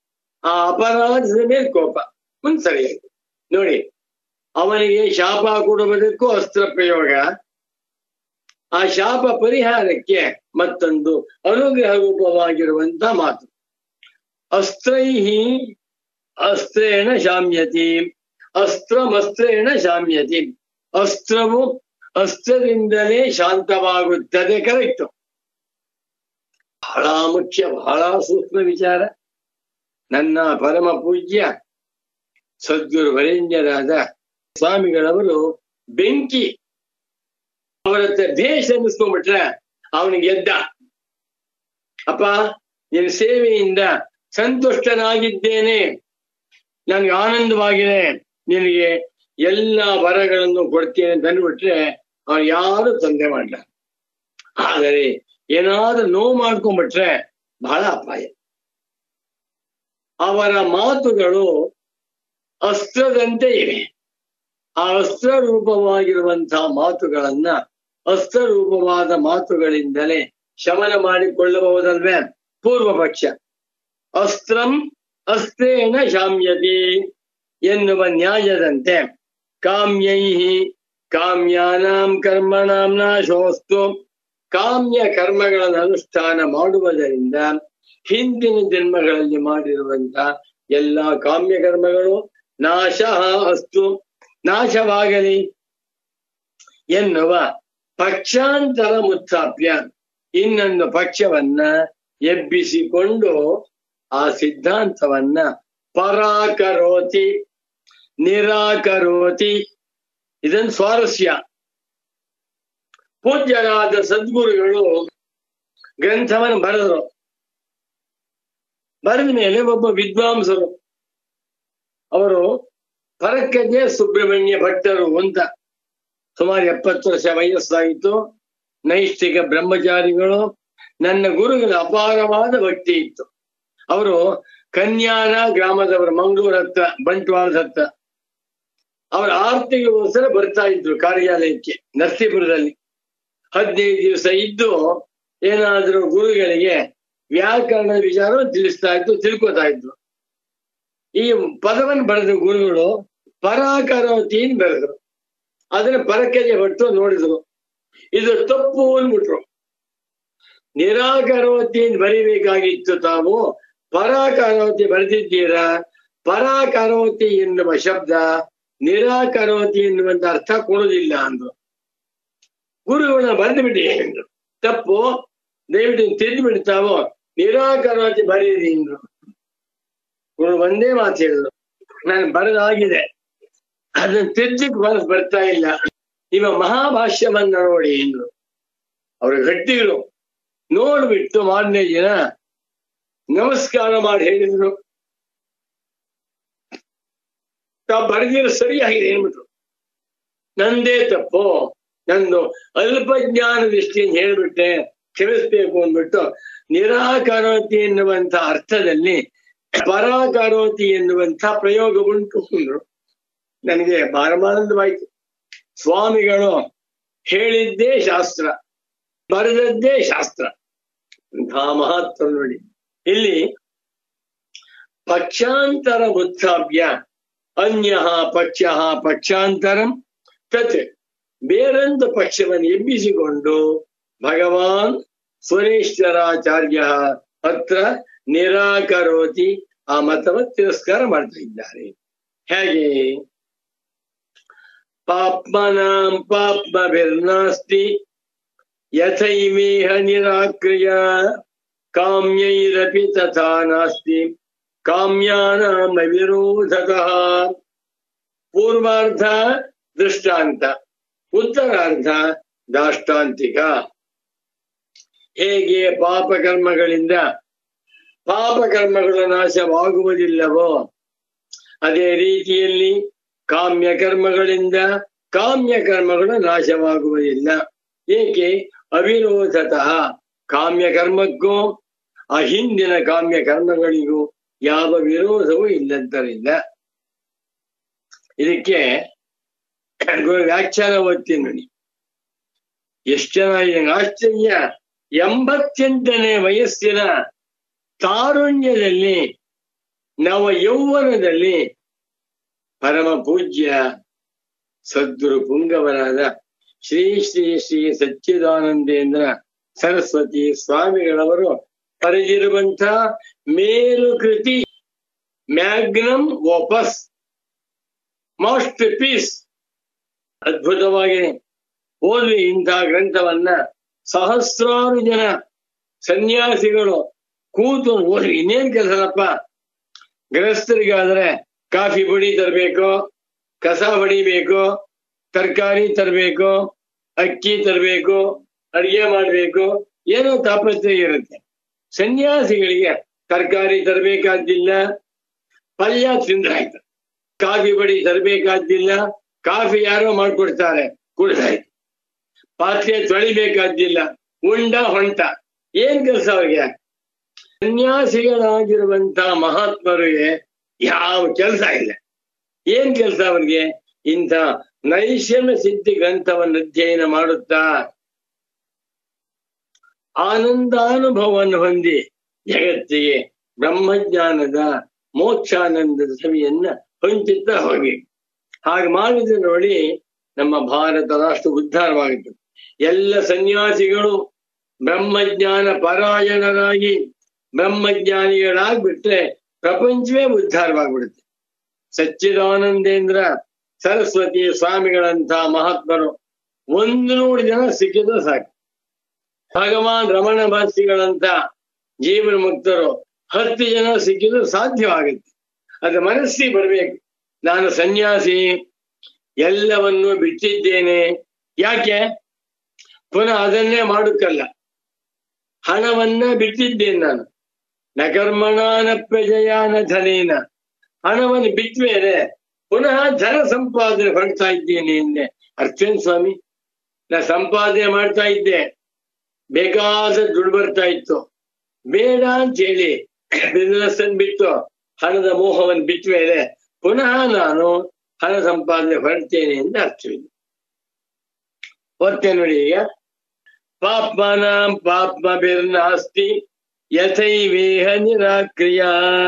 ಆ ಅಪರಾಧದ ಮೇಲೆ ಕೋಪ ಮುಂದ್ ಸರಿಯಾಗಿ ನೋಡಿ ಅವನಿಗೆ ಶಾಪ ಕೊಡುವುದಕ್ಕೂ ಅಸ್ತ್ರ ಪ್ರಯೋಗ ಆ ಶಾಪ ಪರಿಹಾರಕ್ಕೆ ಮತ್ತೊಂದು ಅನುಗ್ರಹ ರೂಪವಾಗಿರುವಂತ ಮಾತು ಅಸ್ತ್ರೈಹಿ ಅಸ್ತ್ರೇಣ ಶಾಮ್ಯತಿ ಅಸ್ತ್ರಮಸ್ತ್ರೇಣ ಶಾಮ್ಯತಿ ಅಸ್ತ್ರವು ಅಸ್ತ್ರದಿಂದಲೇ ಶಾಂತವಾಗುತ್ತದೆ ಕರೆಕ್ಟ್ ಬಹಳ ಮುಖ್ಯ ಬಹಳ ಸೂಕ್ಷ್ಮ ವಿಚಾರ ನನ್ನ ಪರಮ ಪೂಜ್ಯ ಸದ್ಗುರು ವರೇಣ್ಯರಾದ ಸ್ವಾಮಿಗಳವರು ಬೆಂಕಿ ಅವರ ಹತ್ರ ಭೇಷ್ ಅನ್ನಿಸ್ಕೊಂಡ್ಬಿಟ್ರೆ ಅವನಿಗೆ ಎದ್ದ ಅಪ್ಪ ನಿನ್ನ ಸೇವೆಯಿಂದ ಸಂತುಷ್ಟನಾಗಿದ್ದೇನೆ ನನಗೆ ಆನಂದವಾಗಿದೆ ನಿನಗೆ ಎಲ್ಲ ವರಗಳನ್ನು ಕೊಡ್ತೇನೆ ಅಂತ ಅಂದ್ಬಿಟ್ರೆ ಅವನು ಯಾರು ತೊಂದರೆ ಮಾಡಲ್ಲ ಆದರೆ ಏನಾದ್ರೂ ನೋವು ಮಾಡ್ಕೊಂಡ್ಬಿಟ್ರೆ ಬಹಳ ಅಪಾಯ ಅವರ ಮಾತುಗಳು ಅಸ್ತ್ರದಂತೆ ಇವೆ ಆ ಅಸ್ತ್ರ ರೂಪವಾಗಿರುವಂತಹ ಮಾತುಗಳನ್ನ ಅಸ್ತ್ರ ರೂಪವಾದ ಮಾತುಗಳಿಂದಲೇ ಶಮನ ಮಾಡಿಕೊಳ್ಳಬಹುದಲ್ವೇ ಪೂರ್ವ ಪಕ್ಷ ಅಸ್ತ್ರಂ ಅಸ್ತ್ರೇಣ ಶಾಮ್ಯತಿ ಎನ್ನುವ ನ್ಯಾಯದಂತೆ ಕಾಮ್ಯೈ ಕಾಮ್ಯಾನಾಂ ಕರ್ಮಣಾಂ ನಾಶೋಸ್ತು ಕಾಮ್ಯ ಕರ್ಮಗಳನ್ನು ಅನುಷ್ಠಾನ ಮಾಡುವುದರಿಂದ ಹಿಂದಿನ ಜನ್ಮಗಳಲ್ಲಿ ಮಾಡಿರುವಂತ ಎಲ್ಲ ಕಾಮ್ಯ ಕರ್ಮಗಳು ನಾಶ ಅಸ್ತು ನಾಶವಾಗಲಿ ಎನ್ನುವ ಪಕ್ಷಾಂತರ ಮುತ್ಸಾಪ್ಯ ಇನ್ನೊಂದು ಪಕ್ಷವನ್ನ ಎಬ್ಬಿಸಿಕೊಂಡು ಆ ಸಿದ್ಧಾಂತವನ್ನ ಪರಾಕರೋತಿ ನಿರಾಕರೋತಿ ಇದನ್ ಸ್ವಾರಸ್ಯ ಪೂಜ್ಯರಾದ ಸದ್ಗುರುಗಳು ಗ್ರಂಥವನ್ನು ಬರೆದರು ಬರೆದ ಮೇಲೆ ಒಬ್ಬ ವಿದ್ವಾಂಸರು ಅವರು ಪರಕ್ಕಜೆ ಸುಬ್ರಹ್ಮಣ್ಯ ಭಟ್ಟರು ಅಂತ ಸುಮಾರು ಎಪ್ಪತ್ತು ವರ್ಷ ವಯಸ್ಸಾಯಿತು ನೈಷ್ಠಿಕ ಬ್ರಹ್ಮಚಾರಿಗಳು ನನ್ನ ಗುರುಗಳ ಅಪಾರವಾದ ಭಕ್ತಿ ಇತ್ತು ಅವರು ಕನ್ಯಾನ ಗ್ರಾಮದವರು ಮಂಗಳೂರು ಹತ್ರ ಬಂಟ್ವಾಳದ ಹತ್ರ ಅವರ ಆರ್ತಿಗೋಸ್ಕರ ಬರ್ತಾ ಇದ್ರು ಕಾರ್ಯಾಲಯಕ್ಕೆ ನರಸೀಪುರದಲ್ಲಿ ಹದಿನೈದು ದಿವಸ ಇದ್ದು ಏನಾದ್ರೂ ಗುರುಗಳಿಗೆ ವ್ಯಾಕರಣದ ವಿಚಾರ ತಿಳಿಸ್ತಾ ಇದ್ದು ತಿಳ್ಕೊತಾ ಇದ್ರು ಈ ಪದವನ್ನು ಬರೆದ ಗುರುಗಳು ಪರಾಕರೋತಿನ್ ಬರೆದ್ರು ಅದನ್ನ ಪರಕೆಗೆ ಹೊಟ್ಟು ನೋಡಿದ್ರು ಇದು ತಪ್ಪು ಅಂದ್ಬಿಟ್ರು ನಿರಾಕರೋತಿನ್ ಬರಿಬೇಕಾಗಿತ್ತು ತಾವು ಪರಾಕರೋತಿ ಬರೆದಿದ್ದೀರಾ ಪರಾಕರೋತಿ ಎನ್ನುವ ಶಬ್ದ ನಿರಾಕರೋತಿ ಎನ್ನುವಂತ ಅರ್ಥ ಕೊಡುವುದಿಲ್ಲ ಅಂದ್ರು ಗುರುಗಳನ್ನ ಬರೆದು ಬಿಡಿ ಅಂದ್ರು ತಪ್ಪು ದಯವಿಟ್ಟು ತಿದ್ದು ಬಿಡ್ತಾವೋ ನಿರಾಕರೋತಿ ಬರೀರಿ ಅಂದ್ರು ಗುರು ಒಂದೇ ಮಾತು ಹೇಳಿದ್ರು ನಾನು ಬರೆದಾಗಿದೆ ಅದನ್ನ ತಿದ್ದಕ್ಕೆ ಮನಸ್ಸು ಬರ್ತಾ ಇಲ್ಲ ನಿಮ್ಮ ಮಹಾಭಾಷ್ಯವನ್ನ ನೋಡಿ ಎಂದ್ರು ಅವ್ರ ಗಟ್ಟಿಗಳು ನೋಡ್ಬಿಟ್ಟು ಮಾರನೇ ದಿನ ನಮಸ್ಕಾರ ಮಾಡಿ ಹೇಳಿದ್ರು ತಾವು ಬರೆದಿರೋ ಸರಿಯಾಗಿದೆ ಏನ್ಬಿಟ್ರು ನಂದೇ ತಪ್ಪು ನಂದು ಅಲ್ಪ ಜ್ಞಾನ ದೃಷ್ಟಿಯನ್ನು ಹೇಳ್ಬಿಟ್ಟೆ ಕ್ಷಮಿಸ್ಬೇಕು ಅಂದ್ಬಿಟ್ಟು ನಿರಾಕರೋತಿ ಎನ್ನುವಂತ ಅರ್ಥದಲ್ಲಿ ಪರಾಕರೋತಿ ಎನ್ನುವಂತ ಪ್ರಯೋಗ ಉಂಟು ಅಂದ್ರು ನನಗೆ ಪರಮಾನಂದವಾಯ್ತು ಸ್ವಾಮಿಗಳು ಹೇಳಿದ್ದೇ ಶಾಸ್ತ್ರ ಬರೆದದ್ದೇ ಶಾಸ್ತ್ರ ಅಂತಹ ಮಹತ್ವ ನೋಡಿ ಇಲ್ಲಿ ಪಕ್ಷಾಂತರ ಉತ್ಥಾಪ್ಯ ಅನ್ಯ ಪಕ್ಷ ಪಕ್ಷಾಂತರಂ ತತ್ ಬೇರೊಂದು ಪಕ್ಷವನ್ನು ಎಬ್ಬಿಸಿಕೊಂಡು ಭಗವಾನ್ ಸ್ವನೇಶ್ವರಾಚಾರ್ಯ ಹತ್ರ ನಿರಾಕರೋತಿ ಆ ಮತವನ್ನು ತಿರಸ್ಕಾರ ಮಾಡ್ತಾ ಇದ್ದಾರೆ ಹೇಗೆ ಪಾಪ್ಮನಾಂ ಪಾಪ್ಮಭಿರ್ನಾಸ್ತಿ ಯಥೈಮೇಹ ನಿರಾಕ್ರಿಯ ಕಾಮ್ಯೈರಪಿ ತಥಾ ನಾಸ್ತಿ ಕಾಮ್ಯಾನಾಂ ವಿರೋಧತಃ ಪೂರ್ವಾರ್ಧ ದೃಷ್ಟಾಂತ ಉತ್ತರಾರ್ಧ ದಾಷ್ಟಾಂತಿಕ ಹೇಗೆ ಪಾಪಕರ್ಮಗಳಿಂದ ಪಾಪಕರ್ಮಗಳ ನಾಶವಾಗುವುದಿಲ್ಲವೋ ಅದೇ ರೀತಿಯಲ್ಲಿ ಕಾಮ್ಯ ಕರ್ಮಗಳಿಂದ ಕಾಮ್ಯ ಕರ್ಮಗಳು ನಾಶವಾಗುವುದಿಲ್ಲ ಏಕೆ ಅವಿರೋಧತಃ ಕಾಮ್ಯ ಕರ್ಮಕ್ಕೂ ಆ ಹಿಂದಿನ ಕಾಮ್ಯ ಕರ್ಮಗಳಿಗೂ ಯಾವ ವಿರೋಧವೂ ಇಲ್ಲದ್ದರಿಂದ ಇದಕ್ಕೆ ವ್ಯಾಖ್ಯಾನ ಓದ್ತೀನಿ ನೋಡಿ ಎಷ್ಟು ಚೆನ್ನಾಗಿದೆ ಆಶ್ಚರ್ಯ ಎಂಬತ್ತೆಂಟನೇ ವಯಸ್ಸಿನ ತಾರುಣ್ಯದಲ್ಲಿ ನವ ಯೌವನದಲ್ಲಿ ಪರಮ ಪೂಜ್ಯ ಸದ್ಗುರು ಪುಂಗವರಾದ ಶ್ರೀ ಶ್ರೀ ಶ್ರೀ ಸಚ್ಚಿದಾನಂದೇಂದ್ರ ಸರಸ್ವತಿ ಸ್ವಾಮಿಗಳವರು ಬರೆದಿರುವಂತ ಮೇಲು ಕೃತಿ ಮ್ಯಾಗ್ನಮ್ ವಾಪಸ್ ಮಾಸ್ಟರ್ ಪೀಸ್ ಅದ್ಭುತವಾಗಿ ಓದಿ ಇಂತಹ ಗ್ರಂಥವನ್ನ ಸಹಸ್ರಾರು ಜನ ಸನ್ಯಾಸಿಗಳು ಕೂತು ಓದಿ ಇನ್ನೇನ್ ಕೆಲಸನಪ್ಪ ಗೃಹಸ್ಥರಿಗಾದ್ರೆ ಕಾಫಿ ಪುಡಿ ತರಬೇಕು ಕಸ ಹೊಡಿಬೇಕು ತರಕಾರಿ ತರಬೇಕು ಅಕ್ಕಿ ತರಬೇಕು ಅಡಿಗೆ ಮಾಡ್ಬೇಕು ಏನೋ ತಾಪತ್ರಯ ಇರುತ್ತೆ ಸನ್ಯಾಸಿಗಳಿಗೆ ತರಕಾರಿ ತರಬೇಕಾದ್ದಿಲ್ಲ ಪಲ್ಯ ತಿಂದ್ರಾಯ್ತು ಕಾಫಿ ಪುಡಿ ತರಬೇಕಾದ್ದಿಲ್ಲ ಕಾಫಿ ಯಾರೋ ಮಾಡ್ಕೊಡ್ತಾರೆ ಕುಡ್ದಾಯ್ತು ಪಾತ್ರೆ ತೊಳಿಬೇಕಾದ್ದಿಲ್ಲ ಉಂಡ ಹೊಂಟ ಏನ್ ಕೆಲಸ ಅವ್ರಿಗೆ ಸನ್ಯಾಸಿಗಳಾಗಿರುವಂತ ಮಹಾತ್ಮರಿಗೆ ಯಾವ ಕೆಲಸ ಇಲ್ಲ ಏನ್ ಕೆಲಸ ಅವ್ರಿಗೆ ಇಂಥ ನೈಷಮ್ಯ ಸಿದ್ಧಿ ಗ್ರಂಥವನ್ನು ಅಧ್ಯಯನ ಮಾಡುತ್ತಾ ಆನಂದಾನುಭವವನ್ನು ಹೊಂದಿ ಜಗತ್ತಿಗೆ ಬ್ರಹ್ಮಜ್ಞಾನದ ಮೋಕ್ಷಾನಂದದ ಸವಿಯನ್ನ ಹೊಂಚುತ್ತಾ ಹೋಗಿ ಹಾಗೆ ಮಾಡಿದ್ರೆ ನೋಡಿ ನಮ್ಮ ಭಾರತ ರಾಷ್ಟ್ರ ಉದ್ಧಾರವಾಗುತ್ತೆ ಎಲ್ಲ ಸನ್ಯಾಸಿಗಳು ಬ್ರಹ್ಮಜ್ಞಾನ ಪರಾಯಣರಾಗಿ ಬ್ರಹ್ಮಜ್ಞಾನಿಗಳಾಗ್ಬಿಟ್ರೆ ಪ್ರಪಂಚವೇ ಉದ್ಧಾರವಾಗ್ಬಿಡುತ್ತೆ ಸಚ್ಚಿದಾನಂದೇಂದ್ರ ಸರಸ್ವತಿ ಸ್ವಾಮಿಗಳಂತ ಮಹಾತ್ಮರು ಒಂದು ನೂರು ಜನ ಸಿಕ್ಕಿದ್ರೆ ಸಾಕು ಭಗವಾನ್ ರಮಣ ಮಹರ್ಷಿಗಳಂತ ಜೀವನ ಮುಕ್ತರು ಹತ್ತು ಜನ ಸಿಕ್ಕಿದ್ರು ಸಾಧ್ಯವಾಗುತ್ತೆ ಅದು ಮನಸ್ಸಿಗೆ ಬರಬೇಕು ನಾನು ಸನ್ಯಾಸಿ ಎಲ್ಲವನ್ನು ಬಿಟ್ಟಿದ್ದೇನೆ ಯಾಕೆ ಪುನಃ ಅದನ್ನೇ ಮಾಡುಕ್ಕಲ್ಲ ಹಣವನ್ನ ಬಿಟ್ಟಿದ್ದೇನೆ ನಾನು ನ ಕರ್ಮಣಾನ ಪ್ರಜಯಾನ ಧನೇನ ಹಣವನ್ನು ಬಿಟ್ಟ ಮೇಲೆ ಪುನಃ ಧನ ಸಂಪಾದನೆ ಹೊರಡ್ತಾ ಇದ್ದೇನೆ ಎಂದೆ ಅರ್ಥೇನ್ ಸ್ವಾಮಿ ನಾ ಸಂಪಾದನೆ ಮಾಡ್ತಾ ಇದ್ದೆ ಬೇಕಾದ ದುಡ್ಡು ಬರ್ತಾ ಇತ್ತು ಬೇಡ ಅಂತ ಹೇಳಿ ಬಿಸ್ನೆಸ್ ಅನ್ನು ಬಿಟ್ಟು ಹಣದ ಮೋಹವನ್ನು ಬಿಟ್ಟ ಮೇಲೆ ಪುನಃ ನಾನು ಹಣ ಸಂಪಾದನೆ ಹೊರಡ್ತೇನೆ ಎಂದು ಅರ್ಥವಿಲ್ಲ ಓದ್ತೆ ನೋಡಿ ಈಗ ಪಾಪ್ಮನಾಂ ಪಾಪ್ಮಭಿರ್ನಾಸ್ತಿ ಯಥೈವೇಹ ನಿರಾಕ್ರಿಯಾ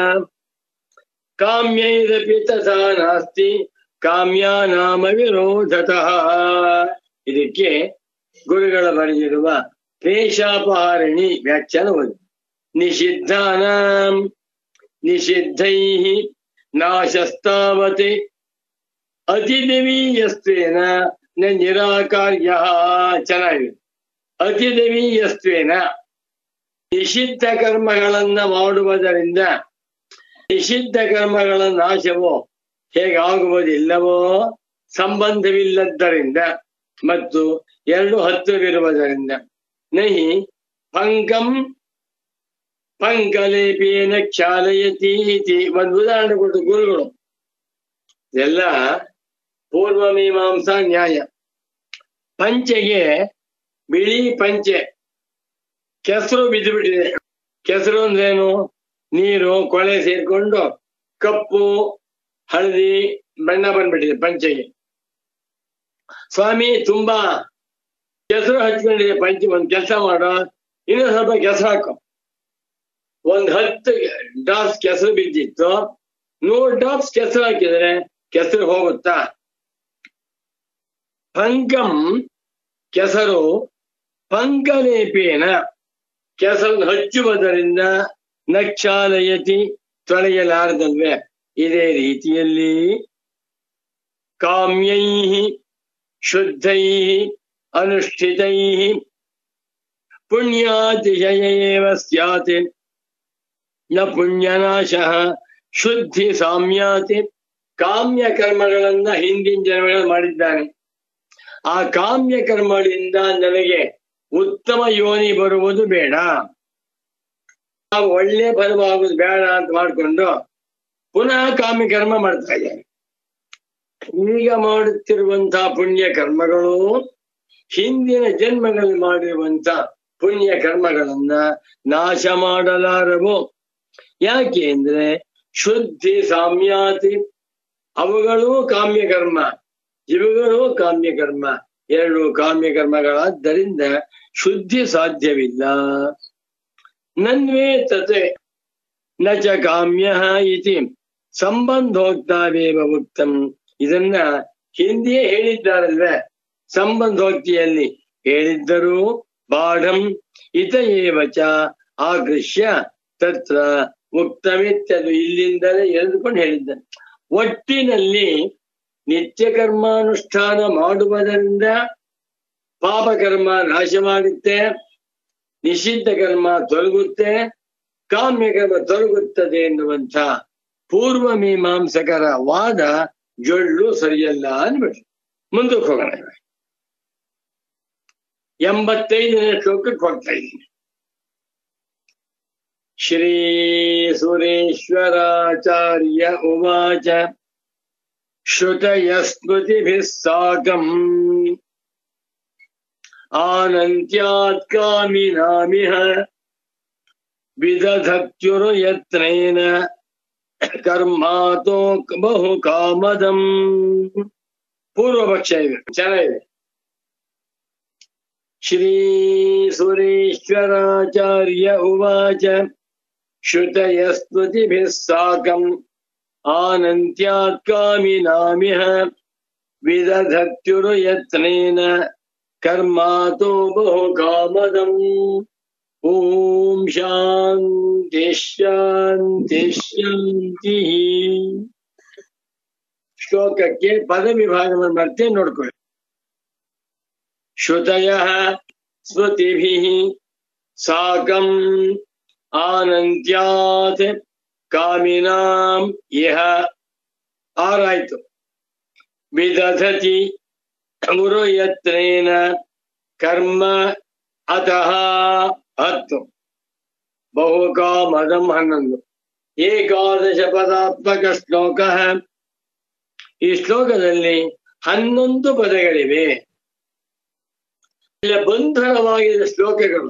ಕಾಮ್ಯೈರಪಿ ತಥಾ ನಾಸ್ತಿ ಕಾಮ್ಯಾನಾಮ ವಿರೋಧತಃ ಇದಕ್ಕೆ ಗುರುಗಳ ಬರೆದಿರುವ ಕ್ಲೇಶಾಪಹಾರಿಣಿ ವ್ಯಾಖ್ಯಾನ ಓದಿ ನಿಷಿದ್ಧಾನಾಂ ನಿಷಿದ್ಧೈ ನಾಶಸ್ತಾವತೆ ಅತಿದೇವೀಯಸ್ತ್ವೇನ ನ ನಿರಾಕಾರ್ಯ ಚೆನ್ನಾಗಿದೆ ಅತಿದೇವೀಯಸ್ತ್ವೇನ ನಿಷಿದ್ಧ ಕರ್ಮಗಳನ್ನ ಮಾಡುವುದರಿಂದ ನಿಷಿದ್ಧ ಕರ್ಮಗಳ ನಾಶವು ಹೇಗಾಗುವುದಿಲ್ಲವೋ ಸಂಬಂಧವಿಲ್ಲದ್ದರಿಂದ ಮತ್ತು ಎರಡು ಹತ್ತಿರವಿರುವುದರಿಂದ ನಹಿ ಪಂಕಂ ಪಂಕಲೇಪೇನ ಕ್ಷಾಲಯತಿ ಇತಿ ಒಂದು ಉದಾಹರಣೆ ಕೊಟ್ಟು ಗುರುಗಳು ಎಲ್ಲ ಪೂರ್ವ ಮೀಮಾಂಸಾ ನ್ಯಾಯ ಪಂಚೆಗೆ ಬಿಳಿ ಪಂಚೆ ಕೆಸರು ಬಿದ್ದು ಬಿಟ್ಟಿದೆ ಕೆಸರು ಅಂದ್ರೇನು ನೀರು ಕೊಳೆ ಸೇರ್ಕೊಂಡು ಕಪ್ಪು ಹಳದಿ ಬಣ್ಣ ಬಂದ್ಬಿಟ್ಟಿದೆ ಪಂಚೆಗೆ ಸ್ವಾಮಿ ತುಂಬಾ ಕೆಸರು ಹಚ್ಕೊಂಡಿದೆ ಪಂಚೆ ಒಂದ್ ಕೆಲಸ ಮಾಡೋ ಇನ್ನೂ ಸ್ವಲ್ಪ ಕೆಸರು ಹಾಕು ಒಂದ್ ಹತ್ತು ಡ್ರಾಪ್ಸ್ ಕೆಸರು ಬಿದ್ದಿತ್ತು ನೂರು ಡ್ರಾಪ್ಸ್ ಕೆಸರು ಹಾಕಿದ್ರೆ ಕೆಸರು ಹೋಗುತ್ತಾ ಪಂಕಂ ಕೆಸರು ಪಂಕಲೇಪೇನ ಕೆಸರನ್ನು ಹಚ್ಚುವುದರಿಂದ ನಕ್ಷಾಲಯತಿ ತೊಳೆಯಲಾರದಲ್ವೇ ಇದೇ ರೀತಿಯಲ್ಲಿ ಕಾಮ್ಯೈ ಶುದ್ಧೈ ಅನುಷ್ಠಿತೈ ಪುಣ್ಯಾತಿಶಯೇವ ಸ್ಯಾತ್ ನ ಪುಣ್ಯನಾಶ ಶುದ್ಧಿ ಸಾಮ್ಯಾತಿ ಕಾಮ್ಯ ಕರ್ಮಗಳನ್ನ ಹಿಂದಿನ ಜನಗಳು ಮಾಡಿದ್ದಾನೆ ಆ ಕಾಮ್ಯ ಕರ್ಮಗಳಿಂದ ನನಗೆ ಉತ್ತಮ ಯೋನಿ ಬರುವುದು ಬೇಡ ಆ ಒಳ್ಳೆ ಫಲವಾಗುವುದು ಬೇಡ ಅಂತ ಮಾಡಿಕೊಂಡು ಪುನಃ ಕಾಮ್ಯ ಕರ್ಮ ಮಾಡ್ತಾ ಇದ್ದಾರೆ ಈಗ ಮಾಡುತ್ತಿರುವಂತಹ ಪುಣ್ಯ ಕರ್ಮಗಳು ಹಿಂದಿನ ಜನ್ಮಗಳಲ್ಲಿ ಮಾಡಿರುವಂತ ಪುಣ್ಯ ಕರ್ಮಗಳನ್ನ ನಾಶ ಮಾಡಲಾರವು ಯಾಕೆ ಅಂದ್ರೆ ಶುದ್ಧಿ ಸಾಮ್ಯಾತಿ ಅವುಗಳು ಕಾಮ್ಯ ಕರ್ಮ ಇವುಗಳು ಕಾಮ್ಯ ಕರ್ಮ ಎರಡು ಕಾಮ್ಯ ಕರ್ಮಗಳಾದ್ದರಿಂದ ಶುದ್ಧಿ ಸಾಧ್ಯವಿಲ್ಲ ನನ್ವೇ ತತೆ ನ ಚ ಕಾಮ್ಯ ಇತಿ ಸಂಬಂಧೋಕ್ತಾವೇವ ಉಕ್ತಂ ಇದನ್ನ ಹಿಂದೆಯೇ ಹೇಳಿದ್ದಾರಲ್ವೇ ಸಂಬಂಧೋಕ್ತಿಯಲ್ಲಿ ಹೇಳಿದ್ದರೂ ಬಾಢಂ ಇತ ಏವ ಚ ಆಗೃಶ್ಯ ತತ್ರ ಉಕ್ತಮಿತ್ಯದು ಇಲ್ಲಿಂದಲೇ ಎಳೆದುಕೊಂಡು ಹೇಳಿದ್ದಾನೆ ಒಟ್ಟಿನಲ್ಲಿ ನಿತ್ಯ ಕರ್ಮಾನುಷ್ಠಾನ ಮಾಡುವುದರಿಂದ ಪಾಪಕರ್ಮ ನಾಶವಾಗುತ್ತೆ ನಿಷಿದ್ಧ ಕರ್ಮ ತೊಲಗುತ್ತೆ ಕಾಮ್ಯ ಕರ್ಮ ತೊಲಗುತ್ತದೆ ಎನ್ನುವಂಥ ಪೂರ್ವ ಮೀಮಾಂಸಕರ ವಾದ ಜೊಳ್ಳು ಸರಿಯಲ್ಲ ಅಂದ್ಬಿಟ್ರು ಮುಂದಕ್ಕೆ ಹೋಗೋಣ ಇವಾಗ. ಎಂಬತ್ತೈದನೇ ಶ್ಲೋಕಕ್ಕೆ ಹೋಗ್ತಾ ಇದ್ದೀನಿ ಶ್ರೀ ಸುರೇಶ್ವರಾಚಾರ್ಯ ಉವಾಚ ಶ್ರುತಯ ಸ್ಮೃತಿಭಿः ಸಾಕम् आनन्त्यात् कामिनामिह विदधत्युर्यत्नेन ಕರ್ಮಾತೋ ಬಹು ಕಾಮದಂ ಪೂರ್ವಪಕ್ಷ ಇದೆ ಚೆನ್ನಾಗಿದೆ ಶ್ರೀ ಸುರೇಶ್ವರಾಚಾರ್ಯ ಉವಾಚ ಶ್ರುತಯ ಸ್ಮೃತಿಭಿः ಸಾಕम् ಆನಂತ್ಯಾತ್ ಕಾಮಿನಾಮಿಹ ವಿದಧತ್ಯುರ್ಯತ್ನೇನ ಕರ್ಮಾತೋ ಬಹು ಕಾಮದಂ ಓಂ ಶಾಂತಿ ಶಾಂತಿ ಶಾಂತಿ ಶ್ಲೋಕಕ್ಕೆ ಪದ ವಿಭಾಗವನ್ನು ಮತ್ತೆ ನೋಡ್ಕೊಳ್ಳಿ ಶ್ರುತಯ ಸ್ಮೃತಿಭಿ ಸಾಕಂ ಆನಂತ್ಯಾತ್ ಕಾಮಿನಾಂ ಇಹ ಆರಾಯ್ತು ವಿದಧತಿ ಗುರುಯತ್ನೇನ ಕರ್ಮ ಅತಃ ಹತ್ತು ಬಹುಕಾಮದಂ ಹನ್ನೊಂದು ಏಕಾದಶ ಪದಾತ್ಮಕ ಶ್ಲೋಕ ಈ ಶ್ಲೋಕದಲ್ಲಿ ಹನ್ನೊಂದು ಪದಗಳಿವೆ ಇಲ್ಲ ಬಂಧನವಾಗಿದ ಶ್ಲೋಕಗಳು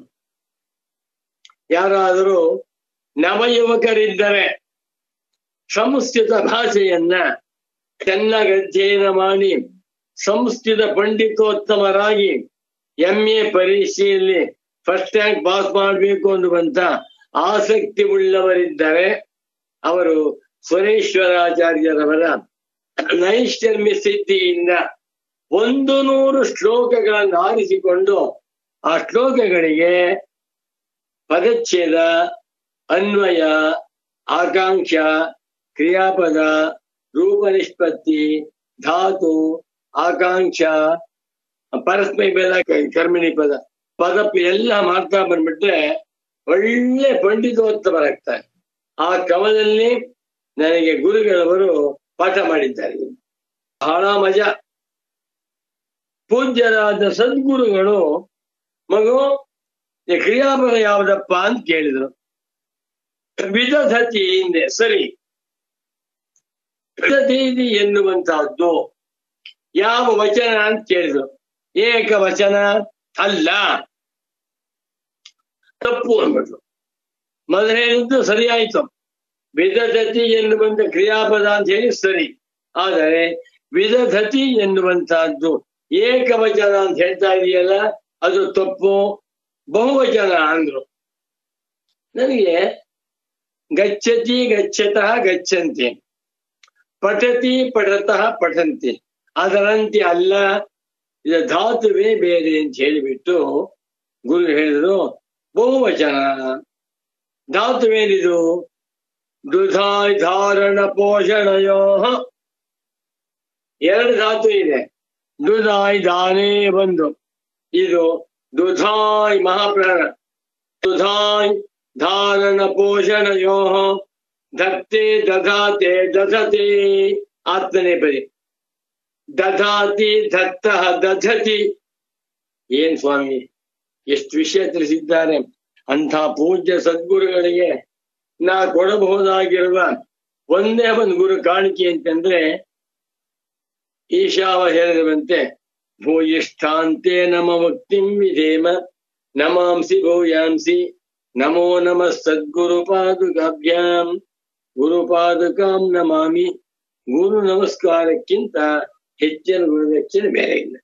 ಯಾರಾದರೂ ನವಯುವಕರಿದ್ದರೆ ಸಂಸ್ಕೃತ ಭಾಷೆಯನ್ನ ಚೆನ್ನಾಗಿ ಅಧ್ಯಯನ ಮಾಡಿ ಸಂಸ್ಕೃತ ಪಂಡಿತೋತ್ತಮರಾಗಿ ಎಂ ಎ ಪರೀಕ್ಷೆಯಲ್ಲಿ ಫಸ್ಟ್ ರ್ಯಾಂಕ್ ಪಾಸ್ ಮಾಡಬೇಕು ಅನ್ನುವಂತ ಆಸಕ್ತಿ ಉಳ್ಳವರಿದ್ದರೆ ಅವರು ಸುರೇಶ್ವರಾಚಾರ್ಯರವರ ನೈಷ್ಕರ್ಮ್ಯ ಸಿದ್ಧಿಯಿಂದ ಒಂದು ನೂರು ಶ್ಲೋಕಗಳನ್ನು ಆರಿಸಿಕೊಂಡು ಆ ಶ್ಲೋಕಗಳಿಗೆ ಪದಚ್ಛೇದ ಅನ್ವಯ ಆಕಾಂಕ್ಷ ಕ್ರಿಯಾಪದ ರೂಪ ನಿಷ್ಪತ್ತಿ ಧಾತು ಆಕಾಂಕ್ಷ ಪರಸ್ಮೈ ಬೇದ ಕರ್ಮಿಣಿ ಪದ ಪದ ಎಲ್ಲ ಮಾಡ್ತಾ ಬಂದ್ಬಿಟ್ರೆ ಒಳ್ಳೆ ಪಂಡಿತೋತ್ತಮರಾಗ್ತಾರೆ ಆ ಕ್ರಮದಲ್ಲಿ ನನಗೆ ಗುರುಗಳವರು ಪಾಠ ಮಾಡಿದ್ದಾರೆ ಬಹಳ ಮಜಾ ಪೂಜ್ಯರಾದ ಸದ್ಗುರುಗಳು ಮಗು ಈ ಕ್ರಿಯಾಪದ ಯಾವುದಪ್ಪ ಅಂತ ಕೇಳಿದ್ರು ವಿಧಧತಿ ಹಿಂದೆ ಸರಿ ವಿಧಧೀತಿ ಎನ್ನುವಂತಹದ್ದು ಯಾವ ವಚನ ಅಂತ ಕೇಳಿದ್ರು ಏಕ ವಚನ ಅಲ್ಲ ತಪ್ಪು ಅಂದ್ಬಿಟ್ರು ಮೊದಲೇನಿದ್ದು ಸರಿಯಾಯಿತು ವಿಧಧತಿ ಎನ್ನುವಂತ ಕ್ರಿಯಾಪದ ಅಂತ ಹೇಳಿ ಸರಿ ಆದರೆ ವಿಧಧತಿ ಎನ್ನುವಂತಹದ್ದು ಏಕವಚನ ಅಂತ ಹೇಳ್ತಾ ಇದೆಯಲ್ಲ ಅದು ತಪ್ಪು ಬಹುವಚನ ಅಂದ್ರು ನನಗೆ ಗಚ್ಚತಿ ಗಚ್ಚತಃ ಗಚ್ಚಂತಿ ಪಠತಿ ಪಠತಃ ಪಠಂತಿ ಅದರಂತೆ ಅಲ್ಲ ಇದು ಧಾತುವೇ ಬೇರೆ ಅಂತ ಹೇಳಿಬಿಟ್ಟು ಗುರು ಹೇಳಿದ್ರು ಬಹುವಚನ ಧಾತುವೇನಿದು ದುಧಾಯ್ ಧಾರಣ ಪೋಷಣಯೋ ಎರಡು ಧಾತು ಇದೆ ದುಧಾಯ್ ದಾನೇ ಒಂದು ಇದು ದುಧಾಯ್ ಮಹಾಪ್ರಾಣ ದುಧಾಯ್ ಧಾರಣ ಪೋಷಣಯೋ ದತ್ತೆ ದಧಾತೆ ದಧತೆ ಆತ್ಮನೇ ಬರಿ ದಧಾತಿ ದತ್ತ ದಧತಿ ಏನ್ ಸ್ವಾಮಿ ಎಷ್ಟು ವಿಷಯ ತಿಳಿಸಿದ್ದಾರೆ ಅಂಥ ಪೂಜ್ಯ ಸದ್ಗುರುಗಳಿಗೆ ನಾ ಕೊಡಬಹುದಾಗಿರುವ ಒಂದೇ ಒಂದು ಗುರು ಕಾಣಿಕೆ ಅಂತಂದ್ರೆ ಈಶಾವ ಹೇಳಿರುವಂತೆ ಭೂಯಿಷ್ಠಾಂತೆ ನಮ ಮುಕ್ತಿಂ ವಿಧೇಮ ನಮಾಂಸಿ ಭೂಯಾಂಸಿ ನಮೋ ನಮ ಸದ್ಗುರು ಪಾದುಕಾಭ್ಯಾಂ ಗುರು ಪಾದುಕಾಂ ನಮಾಮಿ ಗುರು ನಮಸ್ಕಾರಕ್ಕಿಂತ ಹೆಚ್ಚಿನ ಗುರುದಕ್ಷಿಣೆ ಬೇರೆ ಇಲ್ಲ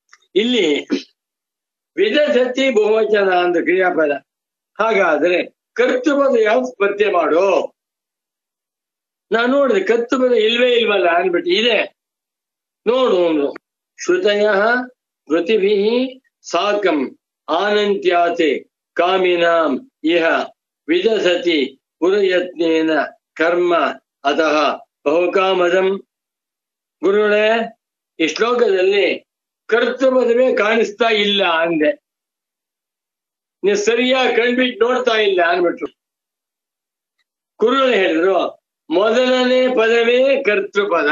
ಇಲ್ಲಿ ವಿಧಧತಿ ಬಹುವಚನ ಅಂದ ಕ್ರಿಯಾಪದ ಹಾಗಾದ್ರೆ ಕರ್ತೃಪದ ಯಾವ್ದು ಪತ್ತೆ ಮಾಡು ನಾನು ನೋಡಿದೆ ಕರ್ತೃಪದ ಇಲ್ವೇ ಇಲ್ವಲ್ಲ ಅನ್ಬಿಟ್ಟು ಇದೆ ನೋಡು ಅಂದ್ರು ಶ್ರುತಯ ಕೃತಿಭಿ ಸಾಕಂ ಆನಂತ್ಯಾತೆ ಕಾಮಿನಾಂ ಇಹ ವಿದಸತಿ ಪುರಯತ್ನೇನ ಕರ್ಮ ಅತಃ ಬಹುಕಾಮದಂ ಗುರುಗಳೇ ಈ ಶ್ಲೋಕದಲ್ಲಿ ಕರ್ತೃಪದವೇ ಕಾಣಿಸ್ತಾ ಇಲ್ಲ ಅಂದೆ ನೀವು ಸರಿಯಾಗಿ ಕಣ್ಬಿಟ್ಟು ನೋಡ್ತಾ ಇಲ್ಲ ಅನ್ಬಿಟ್ರು ಗುರುಗಳು ಹೇಳಿದ್ರು ಮೊದಲನೇ ಪದವೇ ಕರ್ತೃಪದ